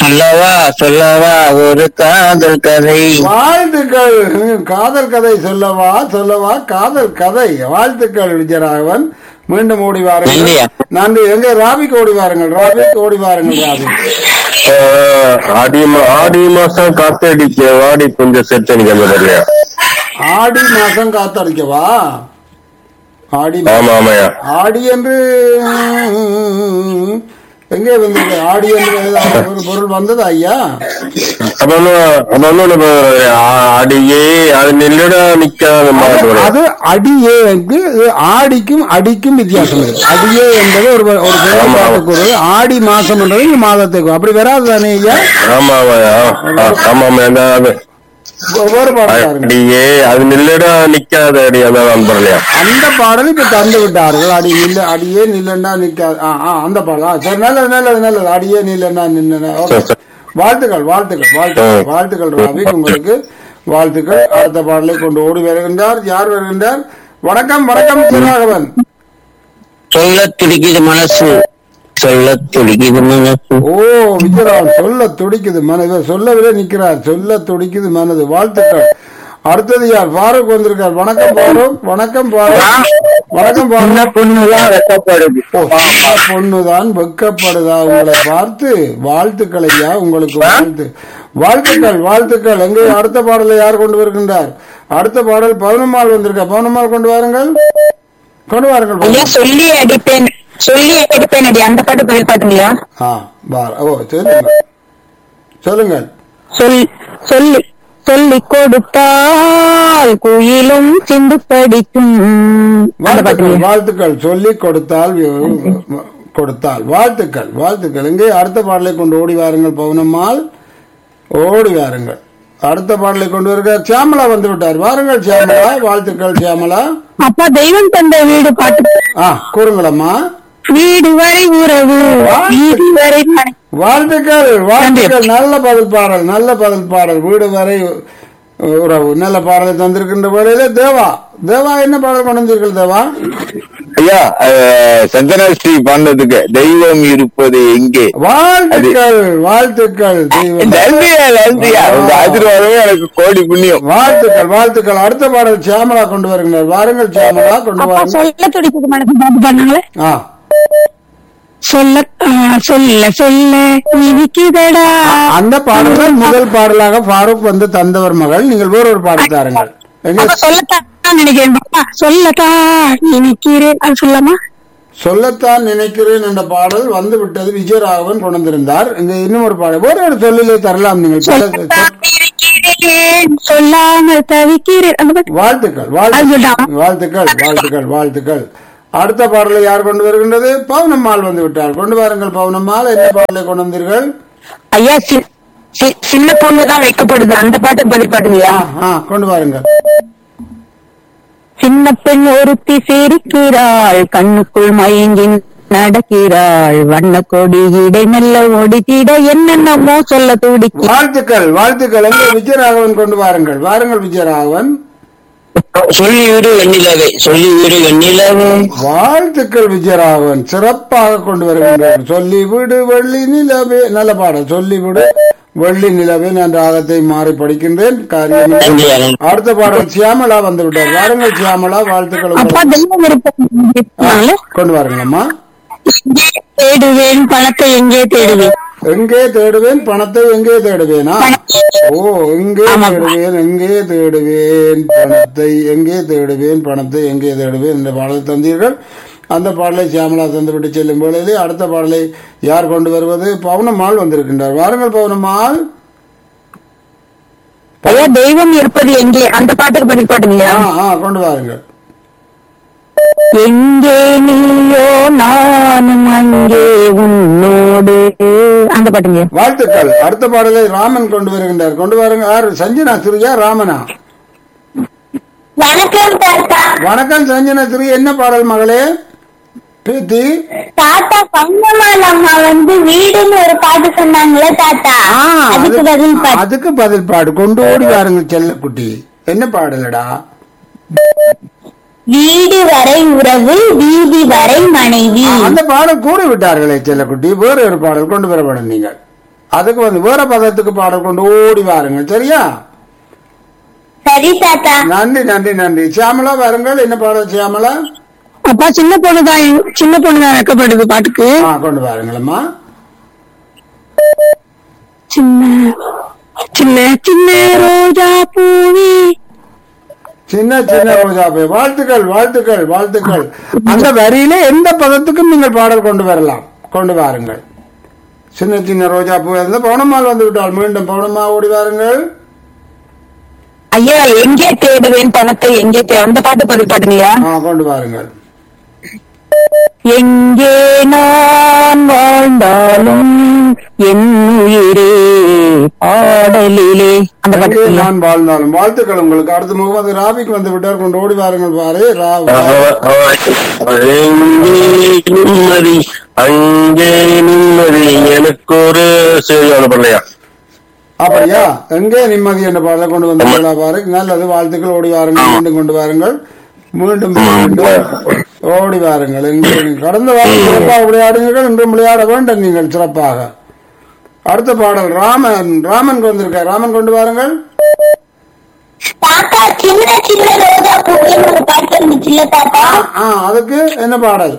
சொல்லவா சொல்லவா ஒரு காதல் கதை வாழ்த்துக்கள் காதல் கதை சொல்லவா சொல்லவா காதல் கதை வாழ்த்துக்கள் விஜயராகவன் மீண்டும் ஓடி வாருங்கள் நன்றியா. நன்றி எங்க ராபிக்கு ஓடி வாருங்கள் ராபிக்கு ஓடி வாருங்கள் ராபி ஆஹ், ஆடி மா- ஆடி மாசம் காத்தடிக்க வாடி கொஞ்சம் செட் அடிக்க மாதிரியா ஆடி மாசம் காத்தடிக்கவா ஆடி ஆமா ஆமாயா ஆடி என்று எங்கே வந்தது ஆடி என்று ஏதாவது ஒரு பொருள் வந்ததா ஐயா அப்ப வந்து அப்ப வந்து நம்ம அடியே அது நில்லடா நிக்காத மாதிரி அது அடியேக்கு ஆடிக்கும் அடிக்கும் வித்தியாசம் இருக்கு அடியே என்பது ஒரு ஒரு செயல்பாட்டுக்கு ஆடி மாசம் என்றது இந்த மாதத்துக்கு அப்படி வராது தானே ஐயா ஆமா ஆமாயா ஆ, ஆமா ஆமா அந்த அது ஒவ்வொரு பாடல் பாருங்க அடியே அது நில்லடா நிக்காத அடி அதான் நண்பர்லையா அந்த பாடல் இப்ப தந்து விட்டார்கள் அடி நில்ல அடியே நில்லண்டா நிக்காது ஆ, ஆ, அந்த பாடல் ஆ, சரி நல்லது நல்லது நல்லது அடியே நில்லண்டா நின்னா சரி, சரி. வாழ்த்துக்கள் வாழ்த்துக்கள் வாழ்த்துக்கள் ம். வாழ்த்துக்கள் ராவி உங்களுக்கு வாழ்த்துக்கள் அடுத்த பாடலை கொண்டு ஓடி வருகின்றார் யார் வருகின்றார் வணக்கம் வணக்கம் திருராகவன் சொல்ல துடிக்குது மனசு சொல்ல துடிக்குது மனசு ஓ விஜயராவன் சொல்ல துடிக்குது மனது சொல்லவில்லை நிக்கிறார் சொல்ல துடிக்குது மனது வாழ்த்துக்கள் அடுத்தது யார் ஃபாரூக் வந்திருக்கார் வணக்கம் ஃபாரூக் வணக்கம் ஃபாரூக் வணக்கம் ஃபாரூக் பொண்ணுதான் வெட்டப்படுது ஓ, சின்ன பொண்ணுதான் வெக்கப்படுதா உங்களை பார்த்து வாழ்த்துக்கள் ஐயா உங்களுக்கு வாழ்த்து வாழ்த்துக்கள் வாழ்த்துக்கள் எங்கே அடுத்த பாடலை யார் கொண்டு வருகின்றார் அடுத்த பாடல் பவுனம்மாள் வந்திருக்கா பவுனம்மாள் கொண்டு வாருங்கள் கொண்டு வாருங்கள் ஐயா சொல்லி அடிப்பேன் சொல்லி அடிப்பேன் அடி அந்த பாட்டு பதில் பாட்டுங்களா ஆ பார் ஓ சொல்லுங்கள் சொல்லுங்கள் சொல் சொல்லி சொல்லி கொடுத்தால் குயிலும் சிந்து படிக்கும் அந்த வாழ்த்துக்கள் பாட்டுங்களா வாழ்த்துக்கள் சொல்லி கொடுத்தால் வி- கொடுத்தால் வாழ்த்துக்கள் வாழ்த்துக்கள் இங்கே அடுத்த பாடலை கொண்டு ஓடி வாருங்கள் பவுனம்மாள் ஓடி வாருங்கள் அடுத்த பாடலை கொண்டு வருக சியாமலா வந்து விட்டார் வாருங்கள் சியாமலா வாழ்த்துக்கள் சியாமலா அப்பா தெய்வம் தந்த வீடு பாட்டு ஆ கூறுங்களம்மா வீடு வரை உறவு வீடு வரை மனை. வாழ்த்துக்கள் வாழ்த்துக்கள் நல்ல பதில் பாடல் நல்ல பதில் பாடல் வீடு வரை உறவு நல்ல பாடலை தந்திருக்கின்ற வேளையில தேவா தேவா என்ன பாடல் கொண்டு வந்தீர்கள் தேவா ஐயா சந்தனாஸ்ரீ பாண்டதுக்கு தெய்வம் இருப்பது எங்கே வாழ்த்துக்கள் வாழ்த்துக்கள் தெய்வம் நன்றியா நன்றியா உங்க ஆசீர்வாதமே எனக்கு கோடி புண்ணியம் வாழ்த்துக்கள் வாழ்த்துக்கள் அடுத்த பாடல் சியாமலா கொண்டு வருகிறார் வாருங்கள் சியாமலா கொண்டு அப்பா வாருங்கள் சொல்ல துடிக்குது மனசு பாட்டு பாடுங்களே ஆ சொல்ல ஆ, சொல்ல சொல்ல இனிக்குதடா அந்த பாடல்கள் முதல் பாடலாக ஃபாரூக் வந்து தந்தவர் மகள் நீங்கள் வேறொரு பாடல் தாருங்கள் எங்க அப்ப சொல்லத்தான் நினைக்கிறேன் பாப்பா சொல்லத்தான் இனிக்கிறேன் அது சொல்லாமா சொல்லத்தான் நினைக்கிறேன் என்ற பாடல் வந்து விட்டது விஜயராகவன் கொண்டு வந்திருந்தார் இங்க இன்னும் ஒரு பாடல் வேற ஒரு சொல்லிலே தரலாம் நீங்கள் பல- சொல்லத்தான் இருக்கிறேன் சொல்லாமல் தவிக்கிறேன் அந்த பாட்டு வாழ்த்துக்கள் அது வாழ்த்துக்கள் சொல்லிட்டான். வாழ்த்துக்கள் வாழ்த்துக்கள் வாழ்த்துக்கள் அடுத்த பாடலை யார் கொண்டு வருகின்றது பவுனம்மாள் வந்து விட்டார் கொண்டு வாருங்கள் பவுனம்மாள் என்ன பாடலை கொண்டு வந்தீர்கள் ஐயா சி- சி- சின்ன பொண்ணு தான் வைக்கப்படுது அந்த பாட்டு பதில் பாட்டுங்களா ஆ கொண்டு வாருங்கள் சின்ன பெண் ஒருத்தி சிரிக்கிறாள் கண்ணுக்குள் மயங்கி நடக்கிறாள் வண்ண கொடி இடை மெல்ல ஒடித்திட என்னென்னமோ சொல்ல துடிக்கு வாழ்த்துக்கள் வாழ்த்துக்கள் எங்கே விஜயராகவன் கொண்டு வாருங்கள் வாருங்கள் விஜயராகவன் சொல்லி விடு வெண்ணிலவே சொல்லி விடு வெண்ணிலவே வாழ்த்துக்கள் விஜயராகவன் சிறப்பாக கொண்டு வருகின்றார் சொல்லி விடு வெள்ளி நிலவே நல்ல பாடல் சொல்லி விடு வெள்ளி நிலவே நான் ராகத்தை மாறி படிக்கின்றேன் காரியம் நன்றியா நன்றி. அடுத்த பாடல் சியாமலா வந்து விட்டார் வாருங்கள் சியாமலா வாழ்த்துக்கள் அப்பா உங்களுக்கு. தெய்வம் இருப்பாங்க கொண்டு வாருங்களம்மா தேடுவேன் பணத்தை எங்கே தேடுவேன் எங்கே தேடுவேன் பணத்தை எங்கே தேடுவேனா ஓ எங்கே தேடுவேன் எங்கே தேடுவேன் பணத்தை எங்கே தேடுவேன் பணத்தை எங்கே தேடுவேன் என்ற பாடலை தந்தீர்கள் அந்த பாடலை சியாமலா தந்துவிட்டு செல்லும் வேளையிலே அடுத்த பாடலை யார் கொண்டு வருவது பவுனம்மாள் வந்திருக்கின்றார் வாருங்கள் பவுனம்மாள் ஐயா தெய்வம் இருப்பது எங்கே அந்த பாட்டுக்கு பதில் பாட்டுங்களா ஆ ஆ கொண்டு வாருங்கள் எங்கே நீயோ நானும் அங்கே உன்னோடு அந்த பாட்டுங்க வாழ்த்துக்கள் அடுத்த பாடலை ராமன் கொண்டு வருகின்றார் கொண்டு வாருங்க யார் சஞ்சனா சிறியா ராமனா வணக்கம் தாத்தா வணக்கம் சஞ்சனா சிறி என்ன பாடல் மகளே பேத்தி தாத்தா பங்கம்மாள் அம்மா வந்து வீடுன்னு ஒரு பாட்டு சொன்னாங்களே தாத்தா ஆ, அதுக்கு அது- பதில் பாட்டு அதுக்கு பதில் பாடு கொண்டு ஓடி வாருங்க செல்லக்குட்டி என்ன பாடலடா வீடு வரை உறவு வீதி வரை மனைவி அந்த பாடல் கூறி விட்டார்களே செல்லக்குட்டி வேற ஒரு பாடல் கொண்டு வர வேண்டும் நீங்கள் அதுக்கு வந்து வேற பதத்துக்கு பாடல் கொண்டு ஓடி வாருங்கள் சரியா சரி தாத்தா நன்றி நன்றி நன்றி சியாமலா வாருங்கள் என்ன பாடல் சியாமலா அப்பா சின்ன பொண்ணுதான் சின்ன பொண்ணுதான் வைக்கப்படுது பாட்டுக்கு ஆ கொண்டு வாருங்களம்மா சின்ன சின்ன சின்ன ரோஜா பூவி சின்ன சின்ன ரோஜா பூ வாழ்த்துக்கள் வாழ்த்துக்கள் வாழ்த்துக்கள் அந்த வரியில எந்த பதத்துக்கும் நீங்கள் பாடல் கொண்டு வரலாம் கொண்டு வாருங்கள் சின்ன சின்ன ரோஜா பூ அந்த பவுனம்மாள் வந்து விட்டால் மீண்டும் பவுனம்மா ஓடி வாருங்கள் ஐயா எங்கே தேடுவேன் பணத்தை எங்கே தே அந்த பாட்டு பதில் பாட்டுங்கய்யா ஆ கொண்டு வாருங்கள் எங்கே நான் வாழ்ந்தாலும் என் உயிரே பாடலிலே அந்த எங்கே பாட்டு நான் வாழ்ந்தாலும் வாழ்த்துக்கள் உங்களுக்கு அடுத்து முகமது ராபிக் வந்து விட்டார் கொண்டு ஓடி வாருங்கள் பாரு ரா- எங்கே நிம்மதி அங்கே நிம்மதி எனக்கு ஒரு செய்தி பண்ணலையா அப்படியா எங்கே நிம்மதி என்ற பாடலை கொண்டு வந்து பாரு நல்லது வாழ்த்துக்கள் ஓடி வாருங்கள் மீண்டும் கொண்டு வாருங்கள் மீண்டும் மீண்டும் ஓடி வாருங்கள் எங்கே கடந்த வாரம் சிறப்பாக விளையாடுங்கள் இன்றும் விளையாட வேண்டும் நீங்கள் சிறப்பாக அடுத்த பாடல் ராமன் ராமன் வந்திருக்கார் ராமன் கொண்டு வாருங்கள் தாத்தா சின்ன சின்ன ரோஜா பூன்னு ஒரு பாட்டு இருந்துச்சுல்ல தாத்தா ஆ அதுக்கு என்ன பாடல்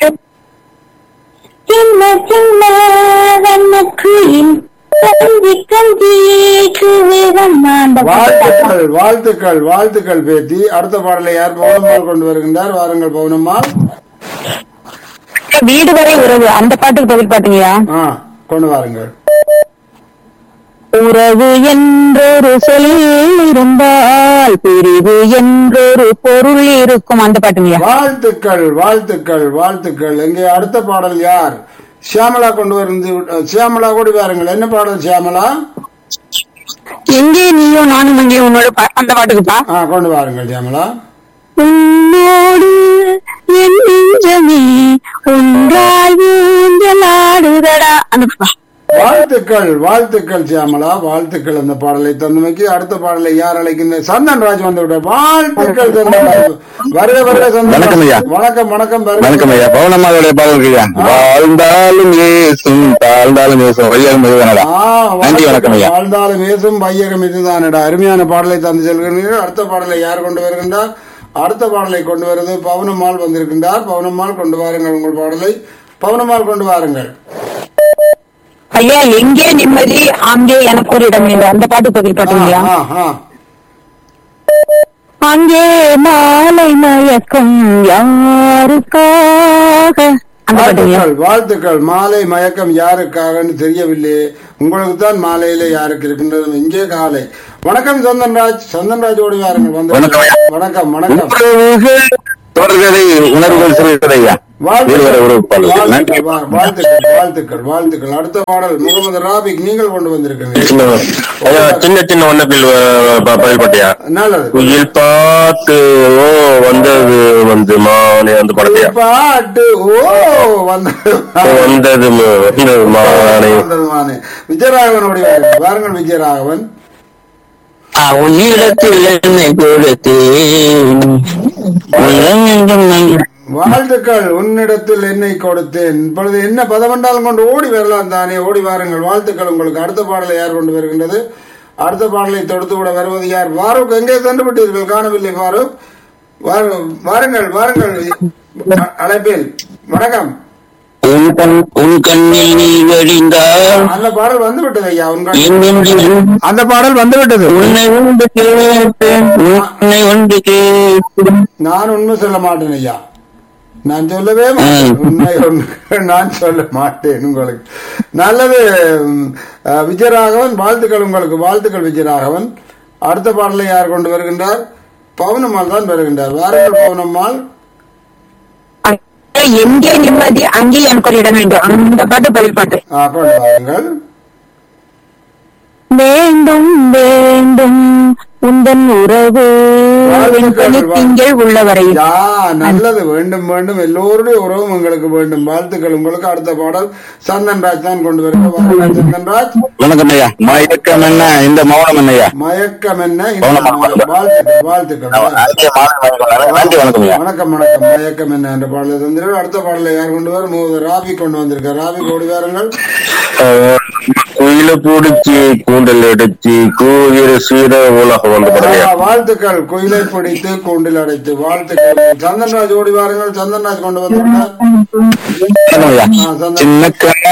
சின்ன சின்ன வண்ணக்குயில் கஞ்சி கஞ்சி கூவேவம்மா அந்த பாட்டு தாத்தா. வாழ்த்துக்கள் வாழ்த்துக்கள் வாழ்த்துக்கள் பேத்தி அடுத்த பாடலை யார் பவுனம்மாள் கொண்டு வருகின்றார் வாருங்கள் பவுனம்மாள் வீடு வரை உறவு அந்த பாட்டுக்கு பதில் பாட்டுங்கய்யா ஆ கொண்டு வாருங்கள் உறவு என்றொரு சொல் இருந்தால் பிரிவு என்றொரு பொருள் இருக்கும் அந்த பாட்டுங்கய்யா வாழ்த்துக்கள் வாழ்த்துக்கள் வாழ்த்துக்கள் எங்கே அடுத்த பாடல் யார் சியாமலா கொண்டு வந்து சியாமலா கூட பாருங்கள் என்ன பாடல் சியாமலா எங்கே நீயும் நானும் எங்கே உன்னோட பா- அந்த பாட்டுக்குப்பா ஆ கொண்டு வாருங்கள் சியாமலா உன்னோடு என் நெஞ்சமே ஒன்றாய் ஊஞ்சலாடுதடா அந்த பா- வாழ்த்துக்கள் வாழ்த்துக்கள் சியாமலா வாழ்த்துக்கள் அந்த பாடலை தந்தமைக்கு அடுத்த பாடலை யார் அழைக்கின்ற சந்தன் ராஜ் வந்து விட்டார் வாழ்த்துக்கள் சந்தன் ராஜ் வருக வருக சந்தன் வணக்கம் ஐயா. ராஜ். வணக்கம் வணக்கம் வருக. வணக்கம் ஐயா பவுனம்மாவுடைய பாடல் ஐயா வாழ்ந்தாலும் ஏசும் தாழ்ந்தாலும் ஏசும் வையாலும் இதுதானடா ஆ, நன்றி வணக்கம் ஐயா வாழ்ந்தாலும் ஏசும் வையகம் இதுதானடா அருமையான பாடலை தந்து செல்கிறீர்கள் அடுத்த பாடலை யார் கொண்டு வருகின்றார் அடுத்த பாடலை கொண்டு வருவது பவனம்மாள் வந்திருக்கின்றார் பவனம்மாள் கொண்டு வாருங்கள் உங்கள் பாடலை பவனம்மாள் கொண்டு வாருங்கள் ஐயா எங்கே நிம்மதி அங்கே எனக்கு ஒரு இடம் இல்லை அந்த பாட்டு பதில் பாட்டுங்கய்யா ஆ, ஆ. அங்கே மாலை மயக்கம் யாருக்காக அந்த பாட்டுங்கய்யா வாழ்த்துக்கள் வாழ்த்துக்கள் மாலை மயக்கம் யாருக்காகன்னு தெரியவில்லை உங்களுக்கு தான் மாலையில யாருக்கு இருக்கின்றது இங்கே காலை வணக்கம் சந்தன்ராஜ் சந்தன்ராஜ் ஓடி வாருங்கள் வந்து வணக்கம் ஐயா. வணக்கம் வணக்கம் உறவுகள் தொடர்கதை உணர்வுகள் சிறுகதை ஐயா வீடு வரை உறவு பாடல் நன்றி வாழ்த்துக்கள் வா- வாழ்த்துக்கள் வாழ்த்துக்கள் வாழ்த்துக்கள் அடுத்த பாடல் முகமது ராபிக் நீங்கள் கொண்டு வந்திருக்கீங்க ஐயா சின்ன சின்ன வண்ணப்பில் பதில் பட்டியா நல்லது குயில் பாட்டு ஓ வந்தது வந்து மானே அந்த படத்தையா பாட்டு ஓ வந்தது வந்தது ம- வந்தது மானே வந்தது மானே. விஜயராகவனுடைய வாருங்கள் விஜயராகவன் உன்னிடத்தில் என்னை கொடுத்தேன் உலகெங்கும் நான் வாழ்த்துக்கள் உன்னிடத்தில் என்னை கொடுத்தேன் இப்பொழுது என்ன பதவண்டாலும் கொண்டு ஓடி வரலாம் தானே ஓடி வாருங்கள் வாழ்த்துக்கள் உங்களுக்கு அடுத்த பாடலை யார் கொண்டு வருகின்றது அடுத்த பாடலை தொடுத்து விட வருவது யார் வாரூக் எங்கே சென்று விட்டீர்கள் காணவில்லை வாரூக் வாரு- வாருங்கள் வாருங்கள் அ- அழைப்பில் வணக்கம் உன் கண் உன் கண்ணில் நீ வழிந்தால் அந்த பாடல் வந்து விட்டது ஐயா உங்கள் என் நெஞ்சில் அந்த பாடல் வந்து விட்டது உன்னை ஒன்று கேட்பேன் உன்னை ஒன்று கேட்பேன் நான் உண்மை சொல்ல மாட்டேன் ஐயா நான் சொல்லவே மாட்டேன் உண்மை ஒன்று நான் சொல்ல மாட்டேன் உங்களுக்கு நல்லது ம், அஹ், விஜயராகவன் வாழ்த்துக்கள் உங்களுக்கு வாழ்த்துக்கள் விஜயராகவன் அடுத்த பாடலை யார் கொண்டு வருகின்றார் பவுனம்மாள் தான் வருகின்றார் வாருங்கள் பவுனம்மாள் அங்கே எங்கே நிம்மதி அங்கே எனக்கு ஒரு இடம் வேண்டும் அந்த பாட்டு பதில் பாட்டு ஆ, கொண்டு வாருங்கள் வேண்டும் வேண்டும் உந்தன் உறவு வாழ்த்துக்கள், திங்கள் உள்ளவரை யா நல்லது வேண்டும் வேண்டும் எல்லோருடைய உறவும் உங்களுக்கு வேண்டும் வாழ்த்துக்கள் உங்களுக்கு அடுத்த பாடல் சந்தன்ராஜ் தான் கொண்டு வருகிறார் வாருங்கள் சந்தன்ராஜ் வணக்கம் ஐயா மயக்கம் என்ன இந்த மௌனம் என்ன ஐயா மயக்கம் என்ன இந்த பவுனம்மாள் மா- வாழ்த்துக்கள் வாழ்த்துக்கள் அங்கே மாலை வணக்கம். நன்றி வணக்கம் ஐயா வணக்கம் வணக்கம் மயக்கம் என்ன என்ற பாடலை தந்திருக்கார் அடுத்த பாடலை யார் கொண்டு வர மூவது ராபி கொண்டு வந்திருக்கார் ராபி ஓடி வாருங்கள் குயில் குயில பிடிச்சி கூண்டல் அடிச்சு கூவிர சீர உலகம் வந்து படுறியா ஆ, வாழ்த்துக்கள் குயிலை பிடித்து கூண்டில் அடைத்து வாழ்த்துக்கள் சந்தன்ராஜ் ஓடி வாருங்கள் சந்தன்ராஜ் கொண்டு வந்திருக்கார் ஐயா ஆ, சந்தன் சின்ன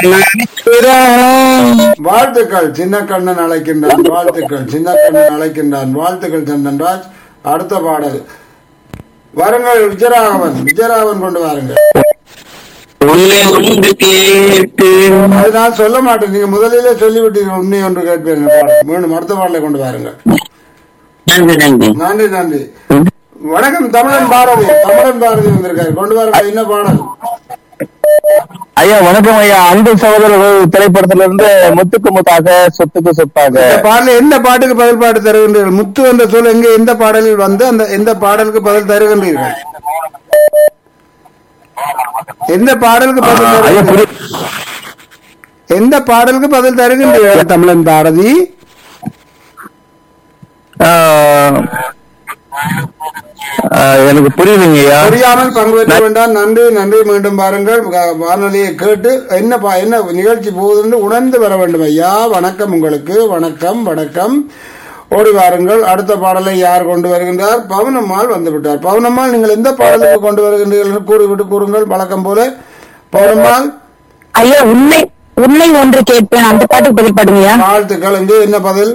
கண்ணன் வாழ்த்துக்கள் சின்ன கண்ணன் அழைக்கின்றான் வாழ்த்துக்கள் சின்ன கண்ணன் அழைக்கின்றான் வாழ்த்துக்கள் சந்தன்ராஜ் அடுத்த பாடல் வாருங்கள் விஜயராகவன் விஜயராகவன் கொண்டு வாருங்கள் உள்ளே ஒன்று கேட்டு அது நான் சொல்ல மாட்டேன் நீங்க முதலிலே சொல்லிவிட்டீர்கள் உண்மை ஒன்று கேட்பேன் பாடல் மீண்டும் அடுத்த பாடலை கொண்டு வாருங்கள் நன்றி நன்றி நன்றி நன்றி வணக்கம் தமிழன் பாரதி தமிழன் பாரதி வந்திருக்காரு கொண்டு வாருங்கள் என்ன பாடல் ஐயா வணக்கம் ஐயா அன்பு சகோதரர்கள் திரைப்படத்துல இருந்து முத்துக்கு முத்தாக சொத்துக்கு சொத்தாக இந்த பாடல எந்த பாட்டுக்கு பதில் பாட்டு தருகின்றீர்கள் முத்து என்ற சொல் எங்க எந்த பாடலில் வந்து அந்த எந்த பாடலுக்கு பதில் தருகின்றீர்கள் எந்த பாடலுக்கு பதில் ஐயா தருகின்றீர்கள்? புரி- எந்த பாடலுக்கு பதில் தருகின்றீர்கள் தமிழன் பாரதி ஆஹ், ஆஹ், எனக்கு புரியுதுங்க ஐயா புரியாமல் பங்கு பெற்ற வேண்டாம் நன்றி நன்றி மீண்டும் பாருங்கள் வா- வானொலியை கேட்டு என்ன பா- என்ன நிகழ்ச்சி போகுதுன்னு உணர்ந்து வர வேண்டும் ஐயா வணக்கம் உங்களுக்கு வணக்கம் வணக்கம் ஓடி வாருங்கள் அடுத்த பாடலை யார் கொண்டு வருகின்றார் பவனம்மாள் வந்து விட்டார் பவனம்மாள் நீங்கள் எந்த பாடலுக்கு கொண்டு வருகின்றீர்கள் என்று கூறிவிட்டு கூறுங்கள் வழக்கம் போல பவனம்மாள் ஐயா உண்மை உண்மை ஒன்று கேட்பேன் அந்த பாட்டுக்கு பதில் பாடுங்கய்யா வாழ்த்துக்கள் இங்கே என்ன பதில்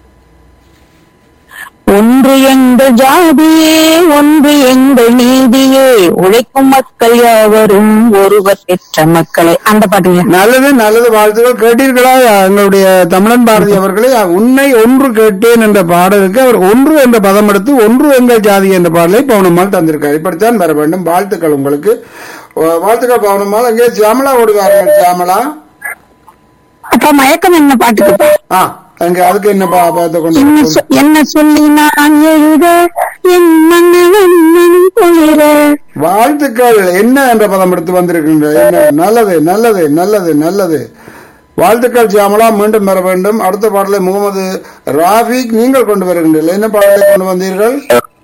ஒன்று எங்கள் ஜாதியே ஒன்று எங்கள் நீதியே உழைக்கும் மக்கள் யாவரும் ஒருவர் பெற்ற மக்களே அந்த பாட்டுங்க நல்லது நல்லது வாழ்த்துக்கள் கேட்டீர்களா எங்களுடைய தமிழன் பாரதி அவர்களே உன்னை ஒன்று கேட்டேன் என்ற பாடலுக்கு அவர் ஒன்று என்ற பதம் எடுத்து ஒன்று எங்கள் ஜாதி என்ற பாடலை பவுனம்மாள் தந்திருக்கார் இப்படித்தான் வர வேண்டும் வாழ்த்துக்கள் உங்களுக்கு வா- வாழ்த்துக்கள் பவுனம்மாள் அங்கே சியாமலா ஓடுவார்கள் சியாமலா அப்ப மயக்கம் என்ன பாட்டுக்கு ஆ அங்கே அதுக்கு என்ன பா- பார்த்து கொண்டு என்ன சொ- என்ன சொல்லி நான் எழுத என் மன்னவன் மனம் குளிர வாழ்த்துக்கள் என்ன என்ற பதம் எடுத்து வந்திருக்கின்ற என்ன நல்லது நல்லது நல்லது நல்லது வாழ்த்துக்கள் சியாமலா மீண்டும் வர வேண்டும் அடுத்த பாடலை முகமது ராஃபிக் நீங்கள் கொண்டு வருகின்றீர்கள் என்ன பாடலை கொண்டு வந்தீர்கள்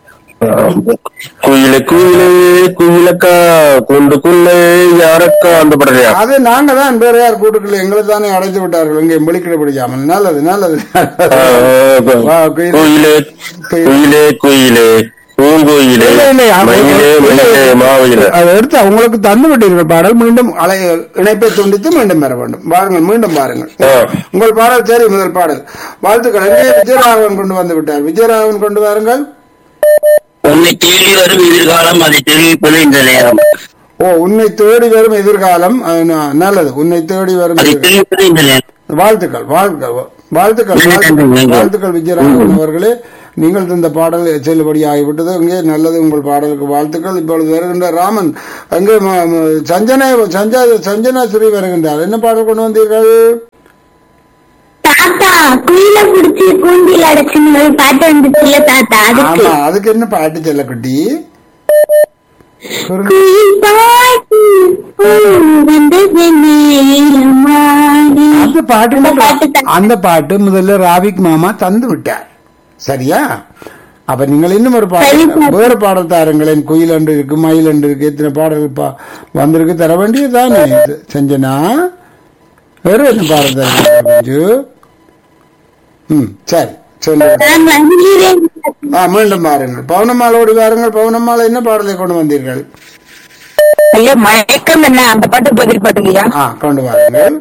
குயில குயிலே குயிலக்கா குண்டுக்குள்ளே யாரக்கா அந்த படுறியா அது நாங்க தான் வேற யார் கூட்டுக்குள்ள எங்களை தானே அடைத்து விட்டார்கள் இங்கே முடிக்கிறபடியாமல் நல்லது நல்லது வா, குயிலே. குயிலே குயிலே குயிலே பூங்குயிலே இல்லை, இல்லை, அது- மயிலே மயிலே மாவிலே அதை எடுத்து அவங்களுக்கு தந்து விட்டீர்கள் பாடல் மீண்டும் அலை இணைப்பை துண்டித்து மீண்டும் பெற வேண்டும் பாருங்கள் மீண்டும் பாருங்கள் ஆ. உங்கள் பாடல் சரி முதல் பாடல் வாழ்த்துக்கள் எங்கே விஜயராகவன் கொண்டு வந்து விட்டார் விஜயராகவன் கொண்டு வாருங்கள் உன்னை தேடி வரும் எதிர்காலம் அதை தெரிவிப்பது இந்த நேரம் ஓ உன்னை தேடி வரும் எதிர்காலம் அது நா- நல்லது உன்னை தேடி வரும் அதை எதிர்காலம். தெரிவிப்பது இந்த நேரம் வாழ்த்துக்கள் வாழ்த்துக்கள் வாழ்த்துக்கள் நன்றி, வாழ்த்துக்கள். நன்றி. வாழ்த்துக்கள் விஜயராகவன் அவர்களே நீங்கள் தந்த பாடல் செல்லுபடி ஆகிவிட்டது இங்கே நல்லது உங்கள் பாடலுக்கு வாழ்த்துக்கள் இப்பொழுது வருகின்ற ராமன் அங்கே ம- ம- சஞ்சனா சஞ்சா சஞ்சனா ஸ்ரீ வருகின்றார் என்ன பாடல் கொண்டு வந்தீர்கள் தாத்தா குயில புடிச்சு கூண்டில் அடைச்சுன்னு ஒரு பாட்டு வந்துச்சுல்ல தாத்தா அதுக்கு ஆமா அதுக்கு என்ன பாட்டு செல்லக்குட்டி சொல்லுங்க. குயில் பாட்டு பூ வந்தது நீலமாடி. அந்த பாட்டு அந்த பாட்டு தான். அந்த பாட்டு முதல்ல ராவிக் மாமா தந்து விட்டார் சரியா அப்ப நீங்கள் இன்னும் ஒரு சரி, பாடல் சார். வேறு பாடல் தாருங்களேன் குயில் அண்டு இருக்கு மயில் அண்டு இருக்கு இத்தனை பாடல் பா- வந்திருக்கு தர வேண்டியதுதானே இது. செஞ்சனா வேற என்ன பாடல் தருங்க கொஞ்சு ம் சரி சொல்லுங்க நான் வந்துகிறேன் ஆ மீண்டும் பாருங்கள் பவுனம்மாளோடு வாருங்கள் பவுனம்மாள் என்ன பாடலை கொண்டு வந்தீர்கள் ஐயா மயக்கம் என்ன அந்த பாட்டுக்கு பதில் பாட்டுங்கய்யா ஆ கொண்டு வாருங்கள்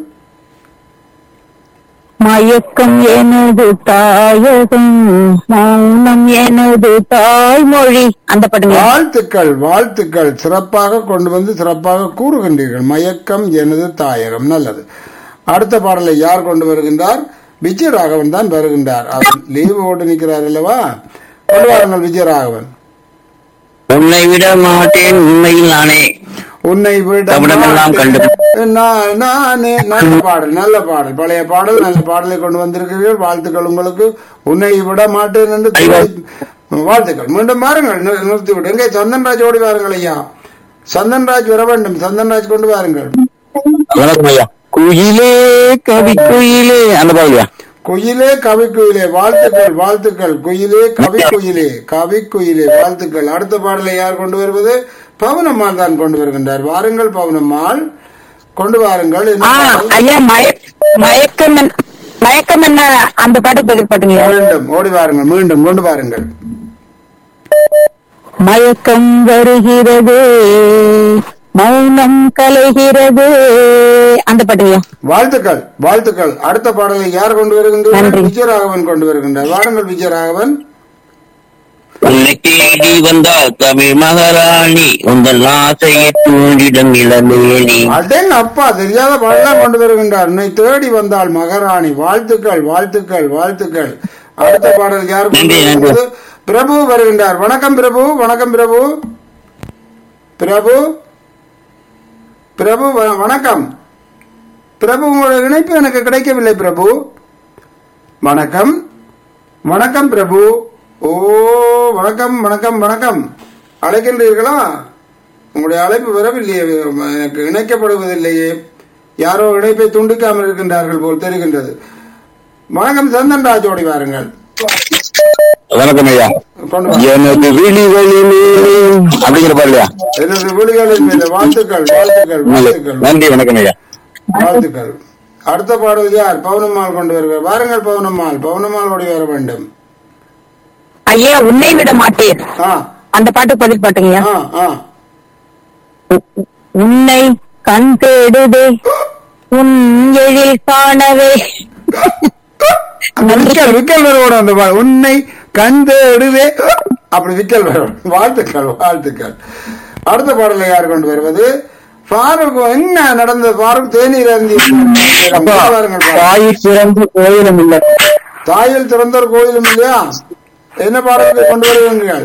மயக்கம் எனது தாயகம் மௌனம் எனது தாய்மொழி அந்த பாட்டுங்க வாழ்த்துக்கள் வாழ்த்துக்கள் சிறப்பாக கொண்டு வந்து சிறப்பாக கூறுகின்றீர்கள் மயக்கம் எனது தாயகம் நல்லது அடுத்த பாடலை யார் கொண்டு வருகின்றார் விஜயராகவன் தான் வருகின்றார் அவர் லீவு போட்டு நிற்கிறார் அல்லவா கொண்டு வாருங்கள் விஜயராகவன் உன்னை விட மாட்டேன் உண்மையில் நானே உன்னை விட தமிழமெல்லாம் கண்டு. நான் நானே நல்ல பாடல் நல்ல பாடல் பழைய பாடல் நல்ல பாடலை கொண்டு வந்திருக்கிறீர்கள் வாழ்த்துக்கள் உங்களுக்கு உன்னை விட மாட்டேன் என்று சொல்லி- வாழ்த்துக்கள் மீண்டும் பாருங்கள் நிறு- நிறுத்தி விட்டு எங்கே சந்தன்ராஜ் ஓடி வாருங்கள் ஐயா சந்தன்ராஜ் வர வேண்டும் சந்தன்ராஜ் கொண்டு வாருங்கள் வணக்கம் ஐயா குயிலே கவி குயிலே அந்த பாருங்க குயிலே கவி குயிலே வாழ்த்துக்கள் வாழ்த்துக்கள் குயிலே கவி குயிலே கவி குயிலே வாழ்த்துக்கள் அடுத்த பாடலை யார் கொண்டு வருவது பவனம்மாள் தான் கொண்டு வருகின்றார் வாருங்கள் பவனம்மாள் கொண்டு வாருங்கள் என்ன ஆ பாடல்? ஐயா மய மயக்கம் என்ன- மயக்கம் என்ன அந்த பாட்டுக்கு பதில் பாட்டுங்க மீண்டும் ஓடி வாருங்கள் மீண்டும் கொண்டு வாருங்கள் மயக்கம் வருகிறது மௌனம் கலைகிறது அந்த பாட்டுங்க வாழ்த்துக்கள் வாழ்த்துக்கள் அடுத்த பாடலை யார் கொண்டு வருகின்றார் நன்றி. விஜயராகவன் கொண்டு வருகின்றார் வாருங்கள் விஜயராகவன் உன்னை தேடி வந்தால் தமிழ் மகாராணி உங்கள் ஆசையை தூண்டிடும் இளமேனி அடேன் அப்பா தெரியாத பாடலாம் கொண்டு வருகின்றார் உன்னை தேடி வந்தால் மகாராணி வாழ்த்துக்கள் வாழ்த்துக்கள் வாழ்த்துக்கள் அடுத்த பாடல் யார் கொண்டு நன்றி, நன்றி. வருகிறது? பிரபு வருகின்றார் வணக்கம் பிரபு வணக்கம் பிரபு பிரபு பிரபு வ- வணக்கம் பிரபு உங்களுடைய இணைப்பு எனக்கு கிடைக்கவில்லை பிரபு வணக்கம் வணக்கம் பிரபு ஓ வணக்கம் வணக்கம் வணக்கம் அழைக்கின்றீர்களா உங்களுடைய அழைப்பு வரவில்லையே எனக்கு இணைக்கப்படுவதில்லையே யாரோ இணைப்பை துண்டிக்காமல் இருக்கின்றார்கள் போல் தெரிகின்றது வணக்கம் சந்தன் ராஜோடி வாருங்கள் வணக்கம் ஐயா கொண்டு வா. எனது விழிகளிலே அப்படிங்கிற பாடலையா எனது விழிகளின் மீது வாழ்த்துக்கள் வாழ்த்துக்கள் வாழ்த்துக்கள் நன்றி வணக்கம் ஐயா வாழ்த்துக்கள் அடுத்த பாடல் யார் பவுனம்மாள் கொண்டு வருகிறார் வாருங்கள் பவுனம்மாள் பவுனம்மாள் ஓடி வர வேண்டும் ஐயா உன்னை விட மாட்டேன் ஆ அந்த பாட்டுக்கு பதில் பாட்டுங்க ஆ ஆ உன்னை கண் தேடுதே உன் எழில் காணவே அந்த விக்கல் விக்கல் வருவோம் அந்த பா- உன்னை கண்டு எடுவே அப்படி விக்கல் வரும் வாழ்த்துக்கள் வாழ்த்துக்கள் அடுத்த பாடலை யார் கொண்டு வருவது ஃபாரூக் என்ன நடந்தது ஃபாரூக் தேநீர் அருந்தி அப்பா வாருங்கள் பாருங்கள். தாய் சிறந்து கோயிலும் இல்லை தாயில் திறந்தோர் கோயிலும் இல்லையா என்ன பாடலுக்கு கொண்டு வருவீர்கள்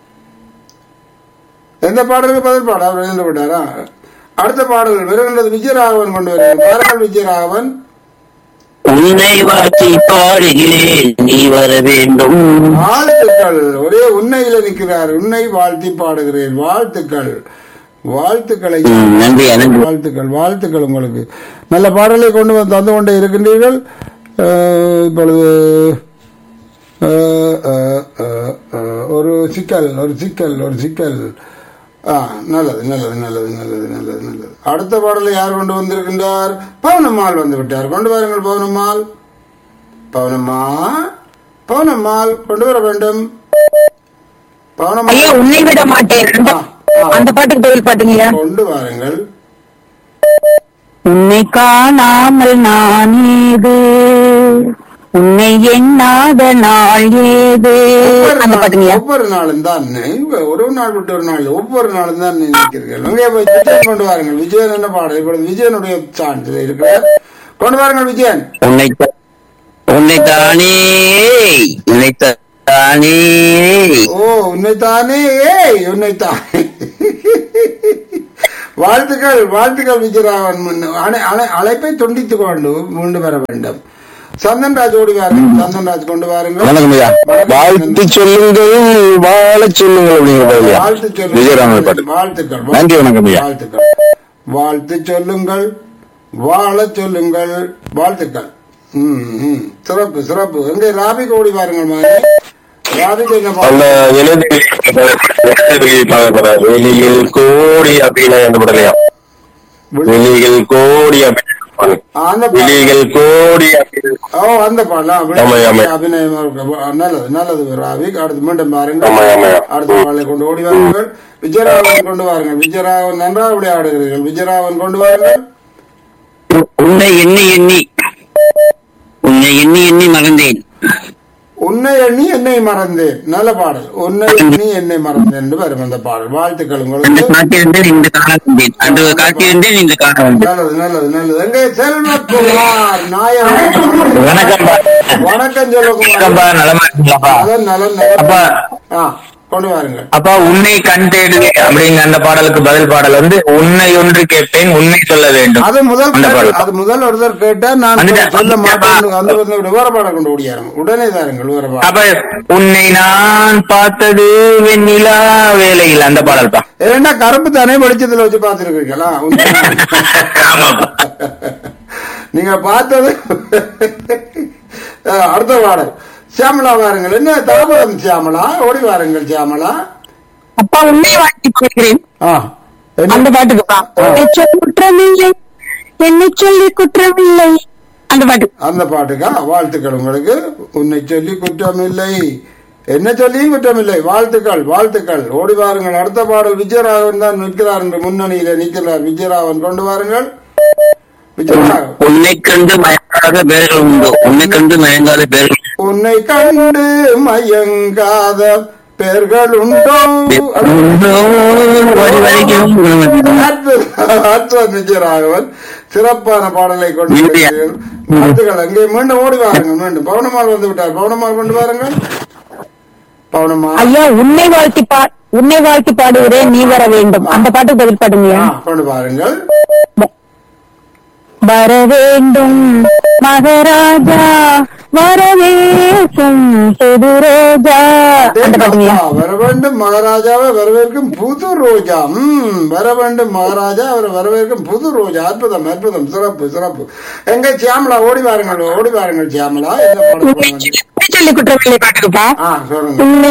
எந்த பாடலுக்கு பதில் பாட அவர் எழுந்து விட்டாரா அடுத்த பாடல் வருகின்றது விஜயராகவன் கொண்டு வருகிறார் பாருங்கள் விஜயராகவன் உன்னை வாழ்த்தி பாடுகிறேன் நீ வர வேண்டும் வாழ்த்துக்கள் ஒரே உன்னையில நிற்கிறார் உன்னை வாழ்த்தி பாடுகிறேன் வாழ்த்துக்கள் வாழ்த்துக்களை ம், நன்றி நன்றி வாழ்த்துக்கள் வாழ்த்துக்கள் உங்களுக்கு நல்ல பாடலை கொண்டு வந்து தந்து கொண்டே இருக்கின்றீர்கள் அஹ், இப்பொழுது அஹ், அஹ், அஹ், அஹ், ஒரு சிக்கல் ஒரு சிக்கல் ஒரு சிக்கல் ஆ நல்லது நல்லது நல்லது நல்லது நல்லது நல்லது அடுத்த பாடலை யார் கொண்டு வந்திருக்கின்றார் பவுனம்மாள் வந்து விட்டார் கொண்டு வாருங்கள் பவுனம்மாள் பவுனம்மா பவுனம்மாள் கொண்டு வர வேண்டும் ஐயா பவுனம்மாள் உன்னை விட மாட்டேன் அந்த- அந்த பாட்டுக்கு பதில் பாட்டுங்க கொண்டு வாருங்கள் உன்னை காணாமல் நான் ஏது உன்னை எண்ணாத நாள் ஏது ஒவ்வொரு அந்த நாள்- பாட்டுங்க ஒவ்வொரு நாளும் தான் இவங்க ஒரு நாள் விட்டு ஒரு நாள் ஒவ்வொரு நாளும் தான் நினைக்கிறீர்கள் அங்கே போய் விஜயன் கொண்டு வாருங்கள் விஜயன் என்ன பாடல் இப்பொழுது விஜயனுடைய சான்றிதழ் இருக்கிறார் கொண்டு வாருங்கள் விஜயன் உன்னை த- உன்னை தானே உன்னை தானே ஓ உன்னைத்தானே ஏய் உன்னைத்தானே வாழ்த்துக்கள் வாழ்த்துக்கள் விஜயராவன் முன்ன- அணை- அணை- அழைப்பை துண்டித்துக் கொண்டு மீண்டு வர வேண்டும் சந்தன்ராஜ் ஓடி வாருங்கள் சந்தன்ராஜ் கொண்டு வாருங்கள் வணக்கம் ஐயா வாழ்த்து சொல்லுங்கள் வாழச் சொல்லுங்கள் அப்படிங்கிற பாடலையா வாழ்த்து விஜயராமன் பாட்டு சொல்லுங்கள் வாழ்த்துக்கள் நன்றி வணக்கம் ஐயா வாழ்த்துக்கள் வாழ்த்து சொல்லுங்கள் வாழச் சொல்லுங்கள் வாழ்த்துக்கள் ம், ம். சிறப்பு சிறப்பு எங்க ராபிக்கு ஓடி பாருங்கள் மகனே ராபிக்கு என்ன அந்த பாடல்? எழுதி வெளியில் கோடி அப்படின்னு அந்த படலையா வெளியில் கோடி அப்படின்னு அந்த பாடல். வெளியில் கோடி அப்படின்னு ஓ அந்த பாடலாம் ஆமா, ஆமா. அபிநயமா இருக்கு. நல்லது நல்லது ராபிக் அடுத்து மீண்டும் பாருங்கள் ஆமா, ஆமா. அடுத்த பாடலை கொண்டு ஓடி வாருங்கள் விஜயராவன் கொண்டு வாருங்கள் விஜயராவன் நன்றாக விளையாடுகிறீர்கள் விஜயராவன் கொண்டு வாருங்கள் உ- உன்னை எண்ணி எண்ணி உன்னை எண்ணி எண்ணி மறந்தேன் உன்னை எண்ணி என்னை மறந்தேன் நல்ல பாடல் உன்னை எண்ணி என்னை மறந்தேன் என்று வரும் அந்த பாடல் வாழ்த்துக்கள் அன்று உங்களுக்கு காத்திருந்தேன் இன்று காண வந்தேன் அன்று காத்திருந்தேன் இன்று காண வந்தேன் நல்லது நல்லது நல்லது எங்கே செல்வகுமார் நாயகன் வணக்கம் வணக்கம் செல்வகுமார் வணக்கம்பா நலமா இருக்கீங்களாப்பா நலன் நலன் நலன் அப்பா. ஆ கொண்டு வாருங்கள் அப்பா உன்னை கண் தேடுவே அப்படிங்கிற அந்த பாடலுக்கு பதில் பாடல் வந்து உன்னை ஒன்று கேட்பேன் உண்மை சொல்ல வேண்டும் அது முதல் அந்த கேட்டு- பாடல் அது முதல் ஒருத்தர் கேட்டா நான் வந்துட்டேன். சொல்ல மாட்டேன் அந்த வந்து விவர பாடம் கொண்டு ஓடியாருங்க உடனே தாருங்கள் விவர பாடம் அப்ப உன்னை நான் பார்த்தது வெண்ணிலா வேலையில் அந்த பாடல்பா ஏன்னா கருப்பு தானே வெளிச்சத்துல வச்சு பார்த்திருக்கீங்களா நீங்க பார்த்தது அஹ், அடுத்த பாடல் சியாமலா வாருங்கள் என்ன தாமதம் சியாமலா ஓடி வாருங்கள் சியாமலா அப்பா உன்னை வாழ்த்தி சொல்கிறேன் ஆ, என்ன? அந்த பாட்டுக்குப்பா என்னை சொல்லி குற்றமில்லை என்னை சொல்லி குற்றமில்லை அந்த பாட்டு அந்த பாட்டுக்கா வாழ்த்துக்கள் உங்களுக்கு உன்னை சொல்லி குற்றம் இல்லை என்ன சொல்லியும் குற்றம் இல்லை வாழ்த்துக்கள் வாழ்த்துக்கள் ஓடி வாருங்கள் அடுத்த பாடல் விஜயராகவன் தான் நிற்கிறார் என்று முன்னணியில நிற்கிறார் விஜயராகவன் கொண்டு வாருங்கள் விஜயராகவன் உன்னை கண்டு மயங்காத பேர்கள் உண்டு உன்னை கண்டு மயங்காத பேர்கள் உன்னை கண்டு மயங்காத பேர்கள் உண்டோ உண்டோ? வரி வரைக்கும் குணமதிதான். அற்புதம் விஜயராகவன் சிறப்பான பாடலை கொண்டு வருகிறீர்கள். வாழ்த்துக்கள் அங்கே மீண்டும் ஓடி வாருங்கள் மீண்டும் பவனமால் வந்து விட்டார் பவனமால் கொண்டு வாருங்கள் பவனமால் ஐயா உன்னை வாழ்த்தி பா உன்னை வாழ்த்தி பாடுகிறேன் நீ வர வேண்டும் அந்த பாட்டுக்கு பதில் பாடுங்க ஆ, கொண்டு வாருங்கள் வர வேண்டும் மகாராஜா வரவேற்கும் புது ரோஜா அந்த பாட்டுங்க ஆ, வர வேண்டும் மகாராஜாவை வரவேற்கும் புது ரோஜா ம் வர வேண்டும் மகாராஜா அவரை வரவேற்கும் புது ரோஜா அற்புதம் அற்புதம் சிறப்பு சிறப்பு எங்க சியாமலா ஓடி வாருங்கள் ஓடி வாருங்கள் சியாமலா என்ன பாடல் போட வேண்டும்? சொல்லி குற்றவில்லை பாட்டுக்குப்பா ஆ சொல்லுங்க உன்னை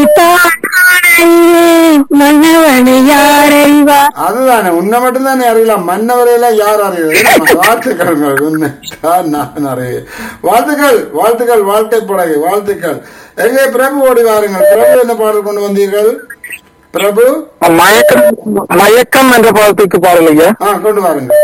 மன்னவனை யாரைவா அதுதானே உன்னை மட்டும் தானே அறியலாம் மன்னவரையெல்லாம் யார் அறியலாம் வாழ்த்துக்கள் உங்களுக்கு. உன்னை தான் நான் அறிய வாழ்த்துக்கள் வாழ்த்துக்கள் வாழ்க்கை படகு வாழ்த்துக்கள் எங்கே பிரபு ஓடி வாருங்கள் பிரபு என்ன பாடல் கொண்டு வந்தீர்கள் பிரபு மயக்கம் மயக்கம் என்ற பாடத்துக்கு பாடல் ஐயா ஆ கொண்டு வாருங்கள்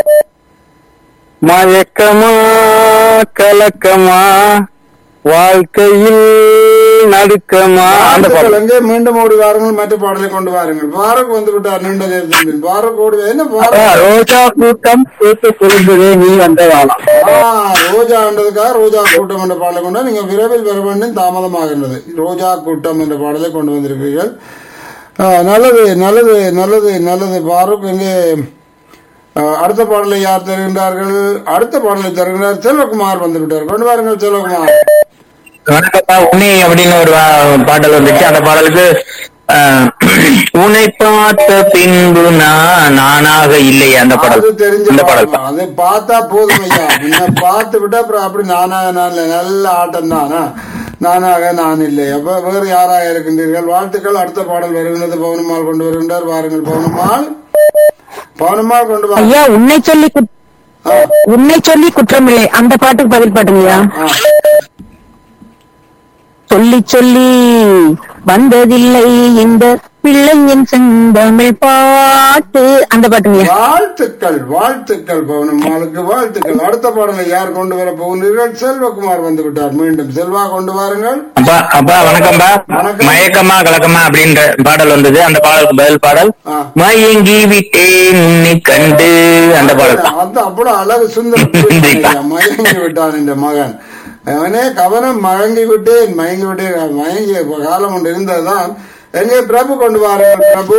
மயக்கமா கலக்கமா வாழ்க்கையில் நடுக்கமா அந்த வாழ்த்துக்கள் பாடல் எங்கே மீண்டும் ஓடி வாருங்கள் மற்ற பாடலை கொண்டு வாருங்கள் பாரக் வந்து விட்டார் நீண்ட நேரத்தில் பாரக் ஓடி வா- என்ன ஆ, பாரக் ரோஜா கூட்டம் சேர்த்து கொள்கிறே நீ வந்த வாழம் ஆ, ரோஜா என்றதுக்காக ரோஜா கூட்டம் என்ற பாடலை கொண்டு நீங்க விரைவில் வர வேண்டும் தாமதமாகின்றது ரோஜா கூட்டம் என்ற பாடலை கொண்டு வந்திருக்கிறீர்கள் ஆ, நல்லது நல்லது நல்லது நல்லது பாருக் இங்கே ஆ, அடுத்த பாடலை யார் தருகின்றார்கள் அடுத்த பாடலை தருகின்றார் செல்வகுமார் வந்து விட்டார் கொண்டு வாருங்கள் செல்வகுமார் வணக்கம்ப்பா உன்னை அப்படின்னு ஒரு வா- பாடல் வந்துச்சு அந்த பாடலுக்கு ஆஹ், உன்னை பார்த்த பின்பு நான் நானாக இல்லை அந்த பாடல் அது தெரிஞ்ச அந்த பாடல் பாடல் அதை பார்த்தா போதும் ஐயா முன்ன பார்த்து விட்டா அப்புறம் அப்படி நானாக நான் இல்லை நல்ல ஆட்டம் தானா நானாக நான் இல்லை அப்ப வேறு யாராக இருக்கின்றீர்கள் வாழ்த்துக்கள் அடுத்த பாடல் வருகின்றது பவுனம்மாள் கொண்டு வருகின்றார் வாருங்கள் பவுனம்மாள் பவுனம்மாள் கொண்டு வா ஐயா உன்னை சொல்லி குத்- ஆ, உன்னை சொல்லி குற்றமில்லை அந்த பாட்டுக்கு பதில் பாட்டுங்கய்யா ஆ. சொல்லி சொல்லி வந்ததில்லை இந்த பிள்ளையின் செந்தமிழ் பாட்டு அந்த பாட்டுங்கய்யா வாழ்த்துக்கள் வாழ்த்துக்கள் பவுனம்மாளுக்கு வாழ்த்துக்கள் அடுத்த பாடலை யார் கொண்டு வர போகின்றீர்கள் செல்வகுமார் வந்து விட்டார் மீண்டும் செல்வா கொண்டு வாருங்கள் அப்பா அப்பா வணக்கம்ப்பா வணக்கம். மயக்கமா கலக்கமா அப்படின்ற பாடல் வந்தது அந்த பாடலுக்கு பதில் பாடல் ஆ. மயங்கி விட்டேன் உன்னை கண்டு அந்த பாடல் தான் அது அவ்வளவு அழகு சுந்தர மயங்கி விட்டான் இந்த மகன் அவனே கவனம் மயங்கி விட்டேன் மயங்கி விட்டேன் மயங்கிய காலம் ஒன்று இருந்ததுதான் எங்கே பிரபு கொண்டு வாருங்கள் பிரபு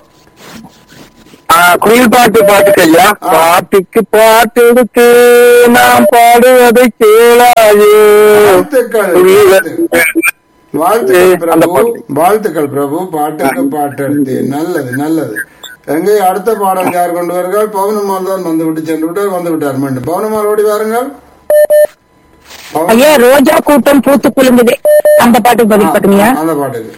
ஆ, குயில் பாட்டு பாட்டுக்கு ஐயா பாட்டுக்கு பாட்டு இருக்கு நாம் பாடுவதை கேளாயே வாழ்த்துக்கள் வாழ்த்துக்கள் அந்த பிரபு பாட்டு. வாழ்த்துக்கள் பிரபு பாட்டுக்கு பாட்டு எடுத்தேன் நல்லது நல்லது எங்கே அடுத்த பாடல் யார் கொண்டு வருகிறார் பவுனம்மாள் தான் வந்து விட்டு சென்று விட்டார் வந்து விட்டார் மீண்டும் பவுனம்மாள் ஓடி வாருங்கள் பவுன- ஐயா ரோஜா கூட்டம் பூத்து குலுங்குதே அந்த பாட்டுக்கு பதில் பாட்டுங்கய்யா அந்த பாட்டுக்கு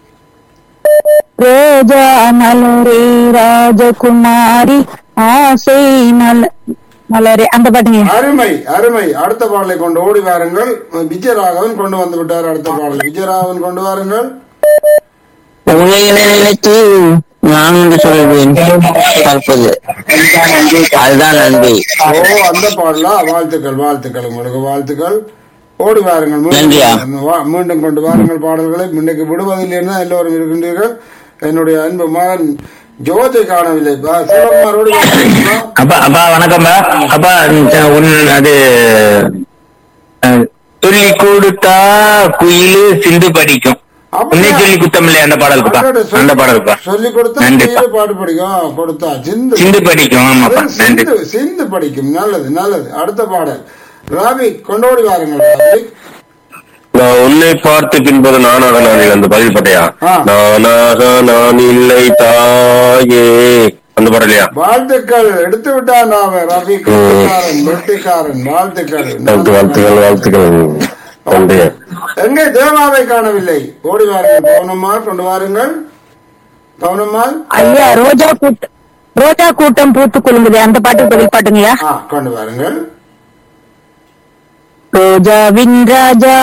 ரோஜா மலரே ராஜகுமாரி ஆசை மல மலரே அந்த பாட்டுங்க அருமை அருமை அடுத்த பாடலை கொண்டு ஓடி வாருங்கள் விஜயராகவன் கொண்டு வந்து விட்டார் அடுத்த பாடலை விஜயராகவன் கொண்டு வாருங்கள் உன்னை நினைத்து நான் என்று சொல்வேன் தற்போது அதுதான் நன்றி ஓ அந்த பாடலா வாழ்த்துக்கள் வாழ்த்துக்கள் உங்களுக்கு வாழ்த்துக்கள் ஓடி வாருங்கள் மீண்டும் நன்றியா. வா- மீண்டும் கொண்டு வாருங்கள் பாடல்களை இன்னைக்கு விடுவதில்லை என்ன எல்லோரும் இருக்கின்றீர்கள் என்னுடைய அன்பு மகன் ஜோஜை காணவில்லை பா, சிவகுமார் ஓடி வாருங்கள். அப்பா அப்பா வணக்கம்ப்பா அப்பா உன் அது அஹ், சொல்லி கொடுத்தா குயிலு சிந்து படிக்கும் உன்னை சொல்லி குத்தமில்லை அந்த பாடலுக்குப்பா அடடே, சொல்லி- அந்த பாடலுக்குப்பா சொல்லி கொடுத்தா நன்றிப்பா நீயே பாட்டு படிக்கும் கொடுத்தா சிந்து சிந்து படிக்கும் ஆமாப்பா அது நன்றி சிந்து சிந்து படிக்கும் நல்லது நல்லது அடுத்த பாடல் ராபி கொண்டோடி வாருங்கள் ராபி நான் உன்னை பார்த்து பின்பது நானாக நான் இல்லை. அந்த பதில் பட்டையா ஆ. நானாக நான் இல்லை தாயே அந்த பாடலையா வாழ்த்துக்கள் எடுத்து விட்டான் அவன் ரவி கெட்டிக்காரன் வெட்டிக்காரன் வாழ்த்துக்கள் வாழ்த்து வாழ்த்துக்கள் வாழ்த்துக்கள் நன்றி எங்கே தேவாவை காணவில்லை ஓடி வாருங்கள் பவுனம்மாள் கொண்டு வாருங்கள் பவுனம்மாள் ஐயா ரோஜா கூட்டம் ரோஜா கூட்டம் பூத்து குலுங்குதே அந்த பாட்டுக்கு பதில் பாட்டுங்கய்யா ஆ கொண்டு வாருங்கள் ரோஜாவின் ராஜா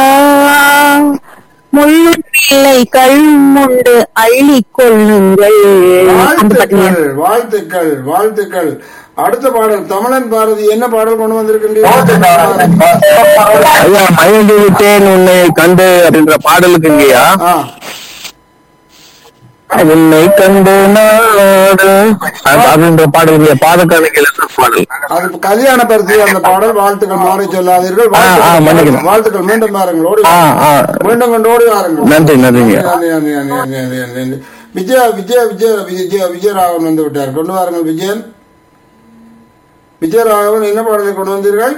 முள்ளும் இல்லை கள்ளும் உண்டு அள்ளிக் கொள்ளுங்கள் அந்த பாட்டுங்க வாழ்த்துக்கள் வாழ்த்துக்கள் வாழ்த்துக்கள் அடுத்த பாடல் தமிழன் பாரதி என்ன பாடல் கொண்டு வந்திருக்கின்றீர்கள் ஐயா மயங்கி விட்டேன் உன்னை கண்டு அப்படின்ற பாடலுக்கு இங்கேயா ஆ, உன்னை கண்டு நாடு அது- அப்படின்ற பாடல் இங்க பாதக்காணிக்கையில் இருந்த பாடல் அது கல்யாண பரிசு அந்த பாடல் வாழ்த்துக்கள் மாறி சொல்லாதீர்கள் ஆ, ஆ, வாழ்த்துக்கள் மன்னிக்கிறேன். வாழ்த்துக்கள் மீண்டும் பாருங்கள் ஓடி ஆ ஆ மீண்டும் கொண்டு ஓடி வாருங்கள் நன்றி நன்றிங்க நன்றி, நன்றி, நன்றி, நன்றி, நன்றி, நன்றி, நன்றி. விஜய விஜய விஜய விஜய விஜயராகவன் வந்து விட்டார் கொண்டு வாருங்கள் விஜயன் விஜயராகவன் என்ன பாடலை கொண்டு வந்தீர்கள்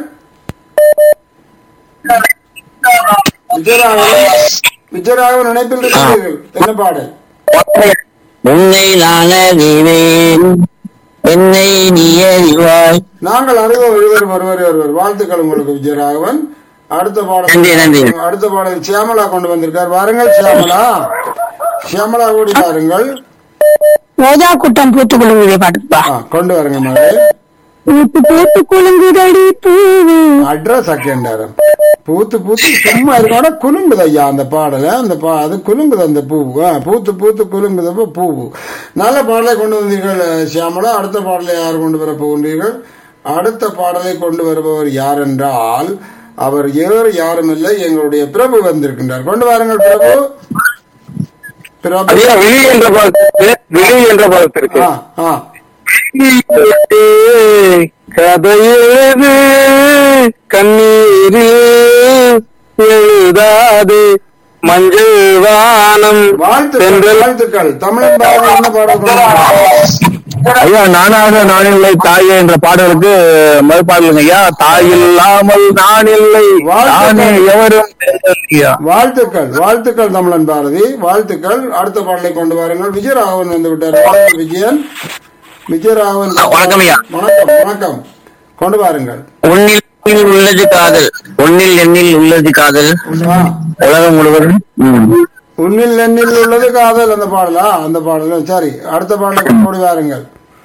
விஜயராகவன் விஜயராகவன் இணைப்பில் இருக்கிறீர்கள் என்ன பாடல் உன்னை நான் அறிவேன் என்னை நீ அறிவாய் நாங்கள் அறிவோம் ஒருவர் ஒருவர் ஒருவர் வாழ்த்துக்கள் உங்களுக்கு விஜயராகவன் அடுத்த நன்றி, நன்றி. பாடல் அடுத்த பாடல் சியாமலா கொண்டு வந்திருக்கார் வாருங்கள் சியாமலா சியாமலா ஓடி வாருங்கள் ரோஜா கூட்டம் பூத்து குலுங்குதே பாட்டுப்பா ஆ, கொண்டு வாருங்க மகளே பூத்து பூத்து குலுங்குதடி பூவு அட்ரஸ் அக்கேண்டாரம் பூத்து பூத்து சும்மா இருக்கோட குலுங்குது ஐயா அந்த பாடல அந்த பா அது குலுங்குது அந்த பூ ஆ, பூத்து பூத்து குலுங்குது பூ நல்ல பாடலை கொண்டு வந்தீர்கள் சியாமலா அடுத்த பாடலை யார் கொண்டு வர போகின்றீர்கள் அடுத்த பாடலை கொண்டு வருபவர் யார் என்றால் அவர் வேறு யாரும் இல்லை எங்களுடைய பிரபு வந்திருக்கின்றார் கொண்டு வாருங்கள் பிரபு பிரபு ஐயா விழி என்ற பாடத்திற்கு விழி என்ற பாடத்திற்கு ஆ ஆ கதையேது கண்ணீரில் எழுதாது மஞ்சள் வானம் வாழ்த்துக்கள் தென்றல் வாழ்த்துக்கள் தமிழன் பாடல் என்ன பாடல் கொண்டு வந்தீர்கள்? ஐயா நானாக நான் இல்லை தாயே என்ற பாடலுக்கு மறுபாடலுங்க ஐயா தாய் இல்லாமல் நான் இல்லை நானே எவரும் தென்றல் ஐயா வாழ்த்துக்கள் வாழ்த்துக்கள் தமிழன் பாரதி வாழ்த்துக்கள் அடுத்த பாடலை கொண்டு வாருங்கள் விஜயராகவன் வந்து விட்டார் வாருங்கள் விஜயன் விஜயராகவன் வணக்கம் ஐயா. வணக்கம் வணக்கம் கொண்டு வாருங்கள் உன்னில் எண்ணில் உள்ளது காதல் உன்னில் எண்ணில் உள்ளது காதல் ஆ, உலகம் முழுவதும் ம். உன்னில் எண்ணில் உள்ளது காதல் அந்த பாடலா அந்த பாடல் சரி அடுத்த பாடலை கொண்டு வாருங்கள்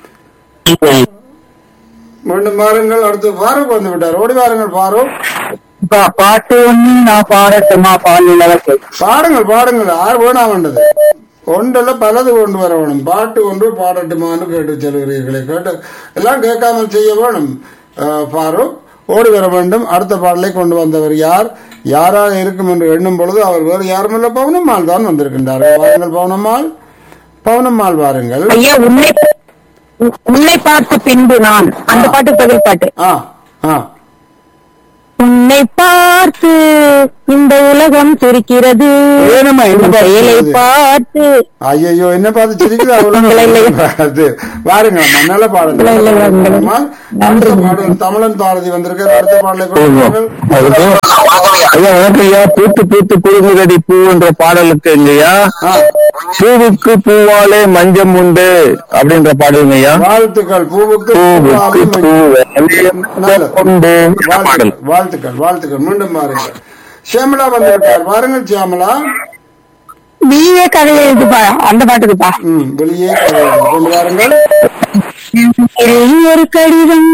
மீண்டும் வாருங்கள் அடுத்து ஃபாரூக் வந்து விட்டார் ஓடி வாருங்கள் ஃபாரூக் பா- பாட்டு ஒண்ணு நான் பாடட்டுமா பால் நிலவரத்தை பாடுங்கள் பாடுங்கள் யார் வேணாம் வேண்டது ஒன்றில் பலது கொண்டு வர வேணும் பாட்டு ஒன்று பாடட்டுமான்னு கேட்டு செல்கிறீர்களே கேட்டு எல்லாம் கேட்காமல் செய்ய வேணும் அஹ், ஃபாரூக் ஓடி வர வேண்டும் அடுத்த பாடலை கொண்டு வந்தவர் யார் யாராக இருக்கும் என்று எண்ணும் பொழுது அவர் வேறு யாரும் இல்லை பவுனம்மாள் தான் வந்திருக்கின்றார் வாருங்கள் பவுனம்மாள் பவுனம்மாள் வாருங்கள் ஐயா உன்னை உன்னை பார்த்து பின்பு நான் அந்த பாட்டு பதில் பாட்டு ஆ ஆ உன்னை பார்த்து இந்த உலகம் சிரிக்கிறது ஏனம்மா, என்ன உன் பார்த்து செயலை சிரிக்குது? பார்த்து ஐயோ என்ன பார்த்து சிரிக்குது இல்லை, இல்லை. அது பாருங்க நல்ல பாடல் இல்லை, இல்லை, இல்லை. அம்மா, அடுத்த பாடல் தமிழன் பாரதி வந்திருக்கார் அடுத்த பாடலை கொடுங்கள் ஐயா வணக்கம் ஐயா பூத்து பூத்து குழுங்குதடி பூ என்ற பாடலுக்கு இல்லையா பூவுக்கு பூவாலே மஞ்சம் உண்டு அப்படின்ற பாடலுங்க ஐயா வாழ்த்துக்கள் பூவுக்கு பூவுக்கு பூவாலே பூ நல்லது. உண்டு என்ற பாடல் வாழ்த்துக்கள் வாழ்த்துக்கள் வாழ்த்துக்கள் மீண்டும் பாருங்கள் சியாமலா வந்திருக்கார் வாருங்கள் சியாமலா நீயே கதை எழுதுப்பா அந்த பாட்டுக்குப்பா ம் வெளியே கிடையாது. கொண்டு வாருங்கள் இதில் ஒரு கடிதம்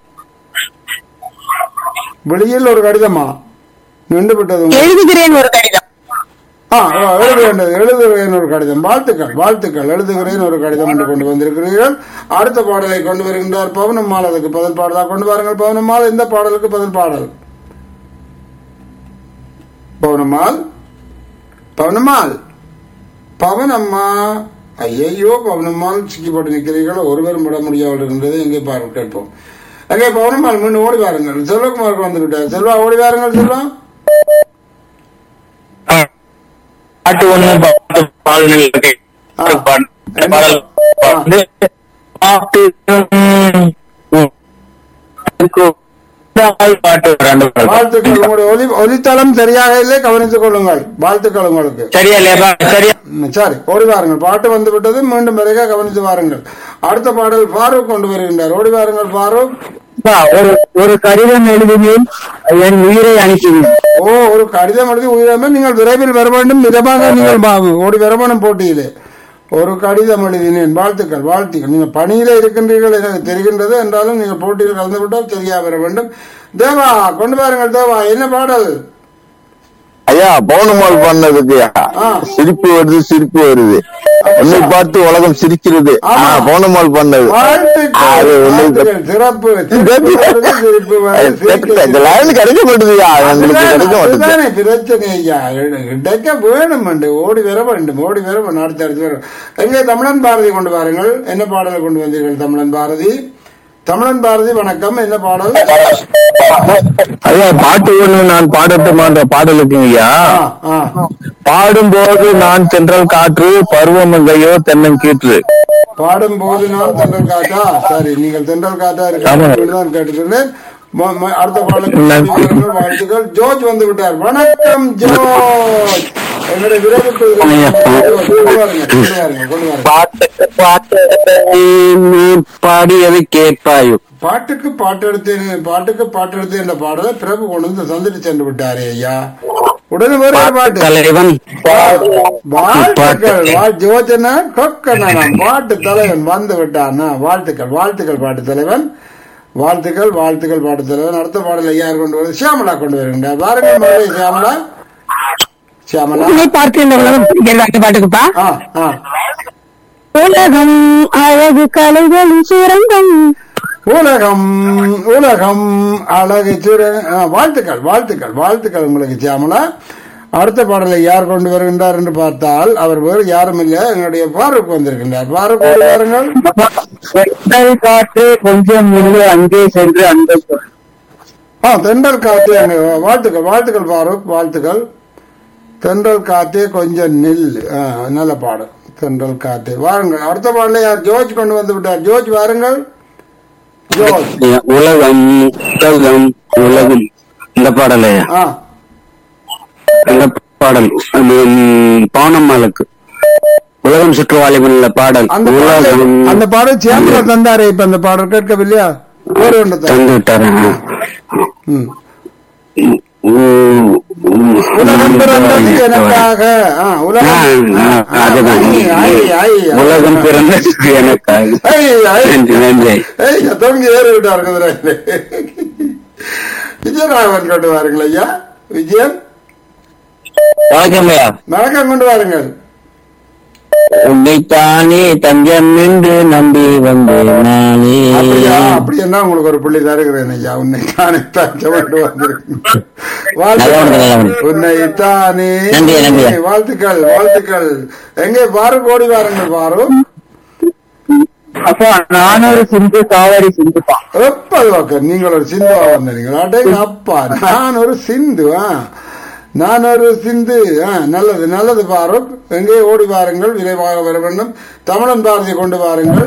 வெளியில் ஒரு கடிதமா நின்று விட்டது உங்களுக்கு. எழுதுகிறேன் ஒரு கடிதம் ஆ ஆ, எழுதுகின்றது எழுதுகிறேன் ஒரு கடிதம் வாழ்த்துக்கள் வாழ்த்துக்கள் எழுதுகிறேன் ஒரு கடிதம் என்று கொண்டு வந்திருக்கிறீர்கள் அடுத்த பாடலை கொண்டு வருகின்றார் பவனம்மாள் அதுக்கு பதில் பாடலா கொண்டு வாருங்கள் பவனம்மாள் இந்த பாடலுக்கு பதில் பாடல் பவனம்மாள் பவனம்மாள் பவனம்மா ஐயையோ பவனம்மாள் சிக்கிப்பட்டு நிற்கிறீர்கள் ஒருவரும் விட முடியாமல் இருந்தது எங்கே பாரு கேட்போம் அங்கே பவனம்மாள் மீண்டும் ஓடி வாருங்கள் செல்வகுமாருக்கு வந்து விட்டார் செல்வா ஓடி வாருங்கள் செல்வா பாட்டு ஒண்ணு பாட்டு பாடல் இருக்கு. ஆ. பாடல் என்ன? பாடல் வந்து பாட்டு ம், ம். பாட்டு ரெண்டு பாடல். வாழ்த்துக்கள் உங்களுடைய ஒலி ஒலித்தளம் சரியாக இல்லை கவனித்துக் கொள்ளுங்கள் வாழ்த்துக்கள் உங்களுக்கு சரியா இல்லையா சரியா ம், சரி ஓடி வாருங்கள் பாட்டு வந்து விட்டது மீண்டும் பிறகு கவனித்து வாருங்கள் அடுத்த பாடல் ஃபாரூக் கொண்டு வருகின்றார் ஓடி வாருங்கள் ஃபாரூக் அப்பா, ஒரு ஒரு கடிதம் எழுதினேன் என் உயிரை அனுப்பினேன் ஓ ஒரு கடிதம் எழுதி உயிராம நீங்கள் விரைவில் வர வேண்டும் மிதமாக நீங்கள் வா- ஓடி வர வேண்டும் போட்டியிலே ஒரு கடிதம் எழுதினேன் வாழ்த்துக்கள் வாழ்த்துக்கள் நீங்க பணியில இருக்கின்றீர்கள் எனக்கு தெரிகின்றது என்றாலும் நீங்கள் போட்டியில் கலந்து விட்டால் சரியா வர வேண்டும் தேவா கொண்டு பாருங்கள் தேவா என்ன பாடல் ஐயா பவுனமால் பண்ணதுக்கு ஆ. சிரிப்பு வருது சிரிப்பு வருது உன்னை பார்த்து உலகம் சிரிக்கிறது ஆமா. ஆ, பவுனமால் பண்ணது வாழ்த்துக்கள் அது ஒண்ணும் வாழ்த்துக்கள். சிறப்பு சிரிப்பு வருது, சிரிப்பு வருது, சிரிப்பு இந்த லைன் கிடைக்க மாட்டேதுயா எங்களுக்கு அதுதான், கிடைக்க மாட்டேது அதுதானே பிரச்சனை ஐயா கிடைக்க வேணும் அண்டு ஓடி வர வேண்டும் ஓடி வர வேண்டும் அடுத்து அடுத்து வரும் எங்கே தமிழன் பாரதி கொண்டு வாருங்கள் என்ன பாடலை கொண்டு வந்தீர்கள் தமிழன் பாரதி தமிழன் பாரதி வணக்கம் என்ன பாடல் ஐயா பாட்டு ஒண்ணு நான் பாடட்டுமான்ற பாடலுக்கு ஐயா ஆ, ஆ. பாடும்போது நான் தென்றல் காற்று பருவமங்கையோ தென்னங்கீற்று பாடும் போது நான் தென்றல் காற்றா சரி நீங்கள் தென்றல் காற்றா ஆமா. இருக்க தான் கேட்டுக்கிறேன் ம- ம- அடுத்த பாடலுக்கு வாழ்த்துக்கள் ஜோர்ஜ் வந்து விட்டார் வணக்கம் ஜோர்ஜ் என்னுடைய விரைவுக்கு கொண்டு வாருங்க கொண்டு வாருங்க கொண்டு வாருங்க பாட்டு பாட்டு பாடியது கேட்பாயோ பாட்டுக்கு பாட்டு எடுத்து பாட்டுக்கு பாட்டு எடுத்து என்ற பாடலை பிரபு கொண்டு வந்து தந்துட்டு சென்று விட்டாரே ஐயா உடனே வேற ஒரு பாட்டு தலைவன் வாழ்த்துக்கள் வா- ஜோஜனா கொக்கனா பாட்டு தலைவன் வந்து விட்டானா வாழ்த்துக்கள் வாழ்த்துக்கள் பாட்டு தலைவன் வாழ்த்துக்கள் வாழ்த்துக்கள் பாட்டு தலைவன் அடுத்த பாடலை யார் கொண்டு வருது சியாமலா கொண்டு வருகின்றார் பாருங்கள் மகளே சியாமலா சியாமலா உன்னை பார்த்து இந்த உலகம் பிடிக்கிறது பாட்டுக்குப்பா ஆ ஆ உலகம் அழகு கலைகளின் சுரங்கம் உலகம் உலகம் அழகு சிறு ஆ, வாழ்த்துக்கள் வாழ்த்துக்கள் வாழ்த்துக்கள் உங்களுக்கு சியாமலா அடுத்த பாடலை யார் கொண்டு வருகின்றார் என்று பார்த்தால் அவர் வேறு யாரும் இல்லை எங்களுடைய பாருக்கு வந்திருக்கின்றார் பாருக்கு கொண்டு வாருங்கள் காற்று கொஞ்சம் முன்பு அங்கே சென்று அந்த ஆ தென்றல் காத்தே அங்க வாழ்த்துக்கள் வாழ்த்துக்கள் பாரூக் வாழ்த்துக்கள் தென்றல் காத்தே கொஞ்சம் நில் ஆ, நல்ல பாடம் தென்றல் காத்தே வாருங்கள் அடுத்த பாடல யார் ஜோர்ஜ் கொண்டு வந்து விட்டார் ஜோர்ஜ் வாருங்கள் ஜோர்ஜ் உலகம் உலகம் உலகம் இந்த பாடலையா ஆ இந்த பாடல் அது, ம், பவுனம்மாளுக்கு உலகம் சுற்றுவாளிகள் பாடல் அந்த பாடல் உலகம் அந்த பாடல் சேந்திர தந்தாரே இப்ப அந்த பாடல் கேட்கவில்லையா வேறு ஒன்று தான். தந்து விட்டாரு ம். உ- உ- உலகம் பிறந்தது எனக்காக ஆ, உலகம் ஆ, ஆ, அதுதான். ஐ, ஐ, ஐ, ஐ. உலகம் பிறந்தது எனக்காக ஐ, ஐ. நன்றி நன்றி ஏய், தொங்கி ஏறி விட்டார் குதிரையில. விஜயராகவன் கொண்டு வாருங்கள் ஐயா விஜயன் வணக்கம்யா வணக்கம் கொண்டு வாருங்கள் உன்னைத்தானே தஞ்சம் என்று நம்பி வந்தேன் நானே அப்படியா அப்படி என்ன உங்களுக்கு ஒரு புள்ளி தருகிறேன் ஐயா உன்னை தானே தஞ்சமிட்டு வந்திருக்கேன் வாழ்த்துக்கள். உன்னை தானே நன்றி, நன்றி. வாழ்த்துக்கள் வாழ்த்துக்கள் எங்கே பாரு கோடி வாருங்கள் பாரு அப்பா நான் ஒரு சிந்து காவேரி சிந்துப்பா எப்பது ஓகே நீங்கள் ஒரு சிந்துவா வந்தீங்க அடேங்க அப்பா நான் ஒரு சிந்து ஆ நான் ஒரு சிந்து ஆ நல்லது நல்லது பாருக் எங்கே ஓடி வாருங்கள் விரைவாக வர வேண்டும் தமிழன் பாரதி கொண்டு வாருங்கள்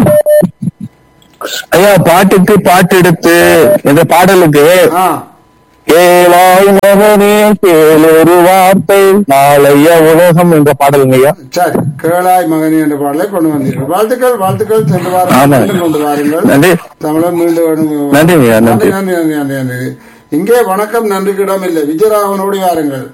ஐயா பாட்டுக்கு பாட்டு எடுத்து இந்த பாடலுக்கு ஆ கேளாய் மகனே கேள் ஒரு வார்த்தை நாளைய உலகம் என்ற பாடலுங்க ஐயா சரி கேளாய் மகனி என்ற பாடலை கொண்டு வந்தீர்கள் வாழ்த்துக்கள் வாழ்த்துக்கள் சென்று ஆமா. வாருங்கள் மீண்டும் கொண்டு வாருங்கள் நன்றி தமிழன் மீண்டும் வேணும். நன்றி ஐயா, நன்றி. நன்றி நன்றி நன்றி நன்றி இங்கே வணக்கம் நன்றிக்கு இடமில்லை விஜயராகவன் ஓடி வாருங்கள்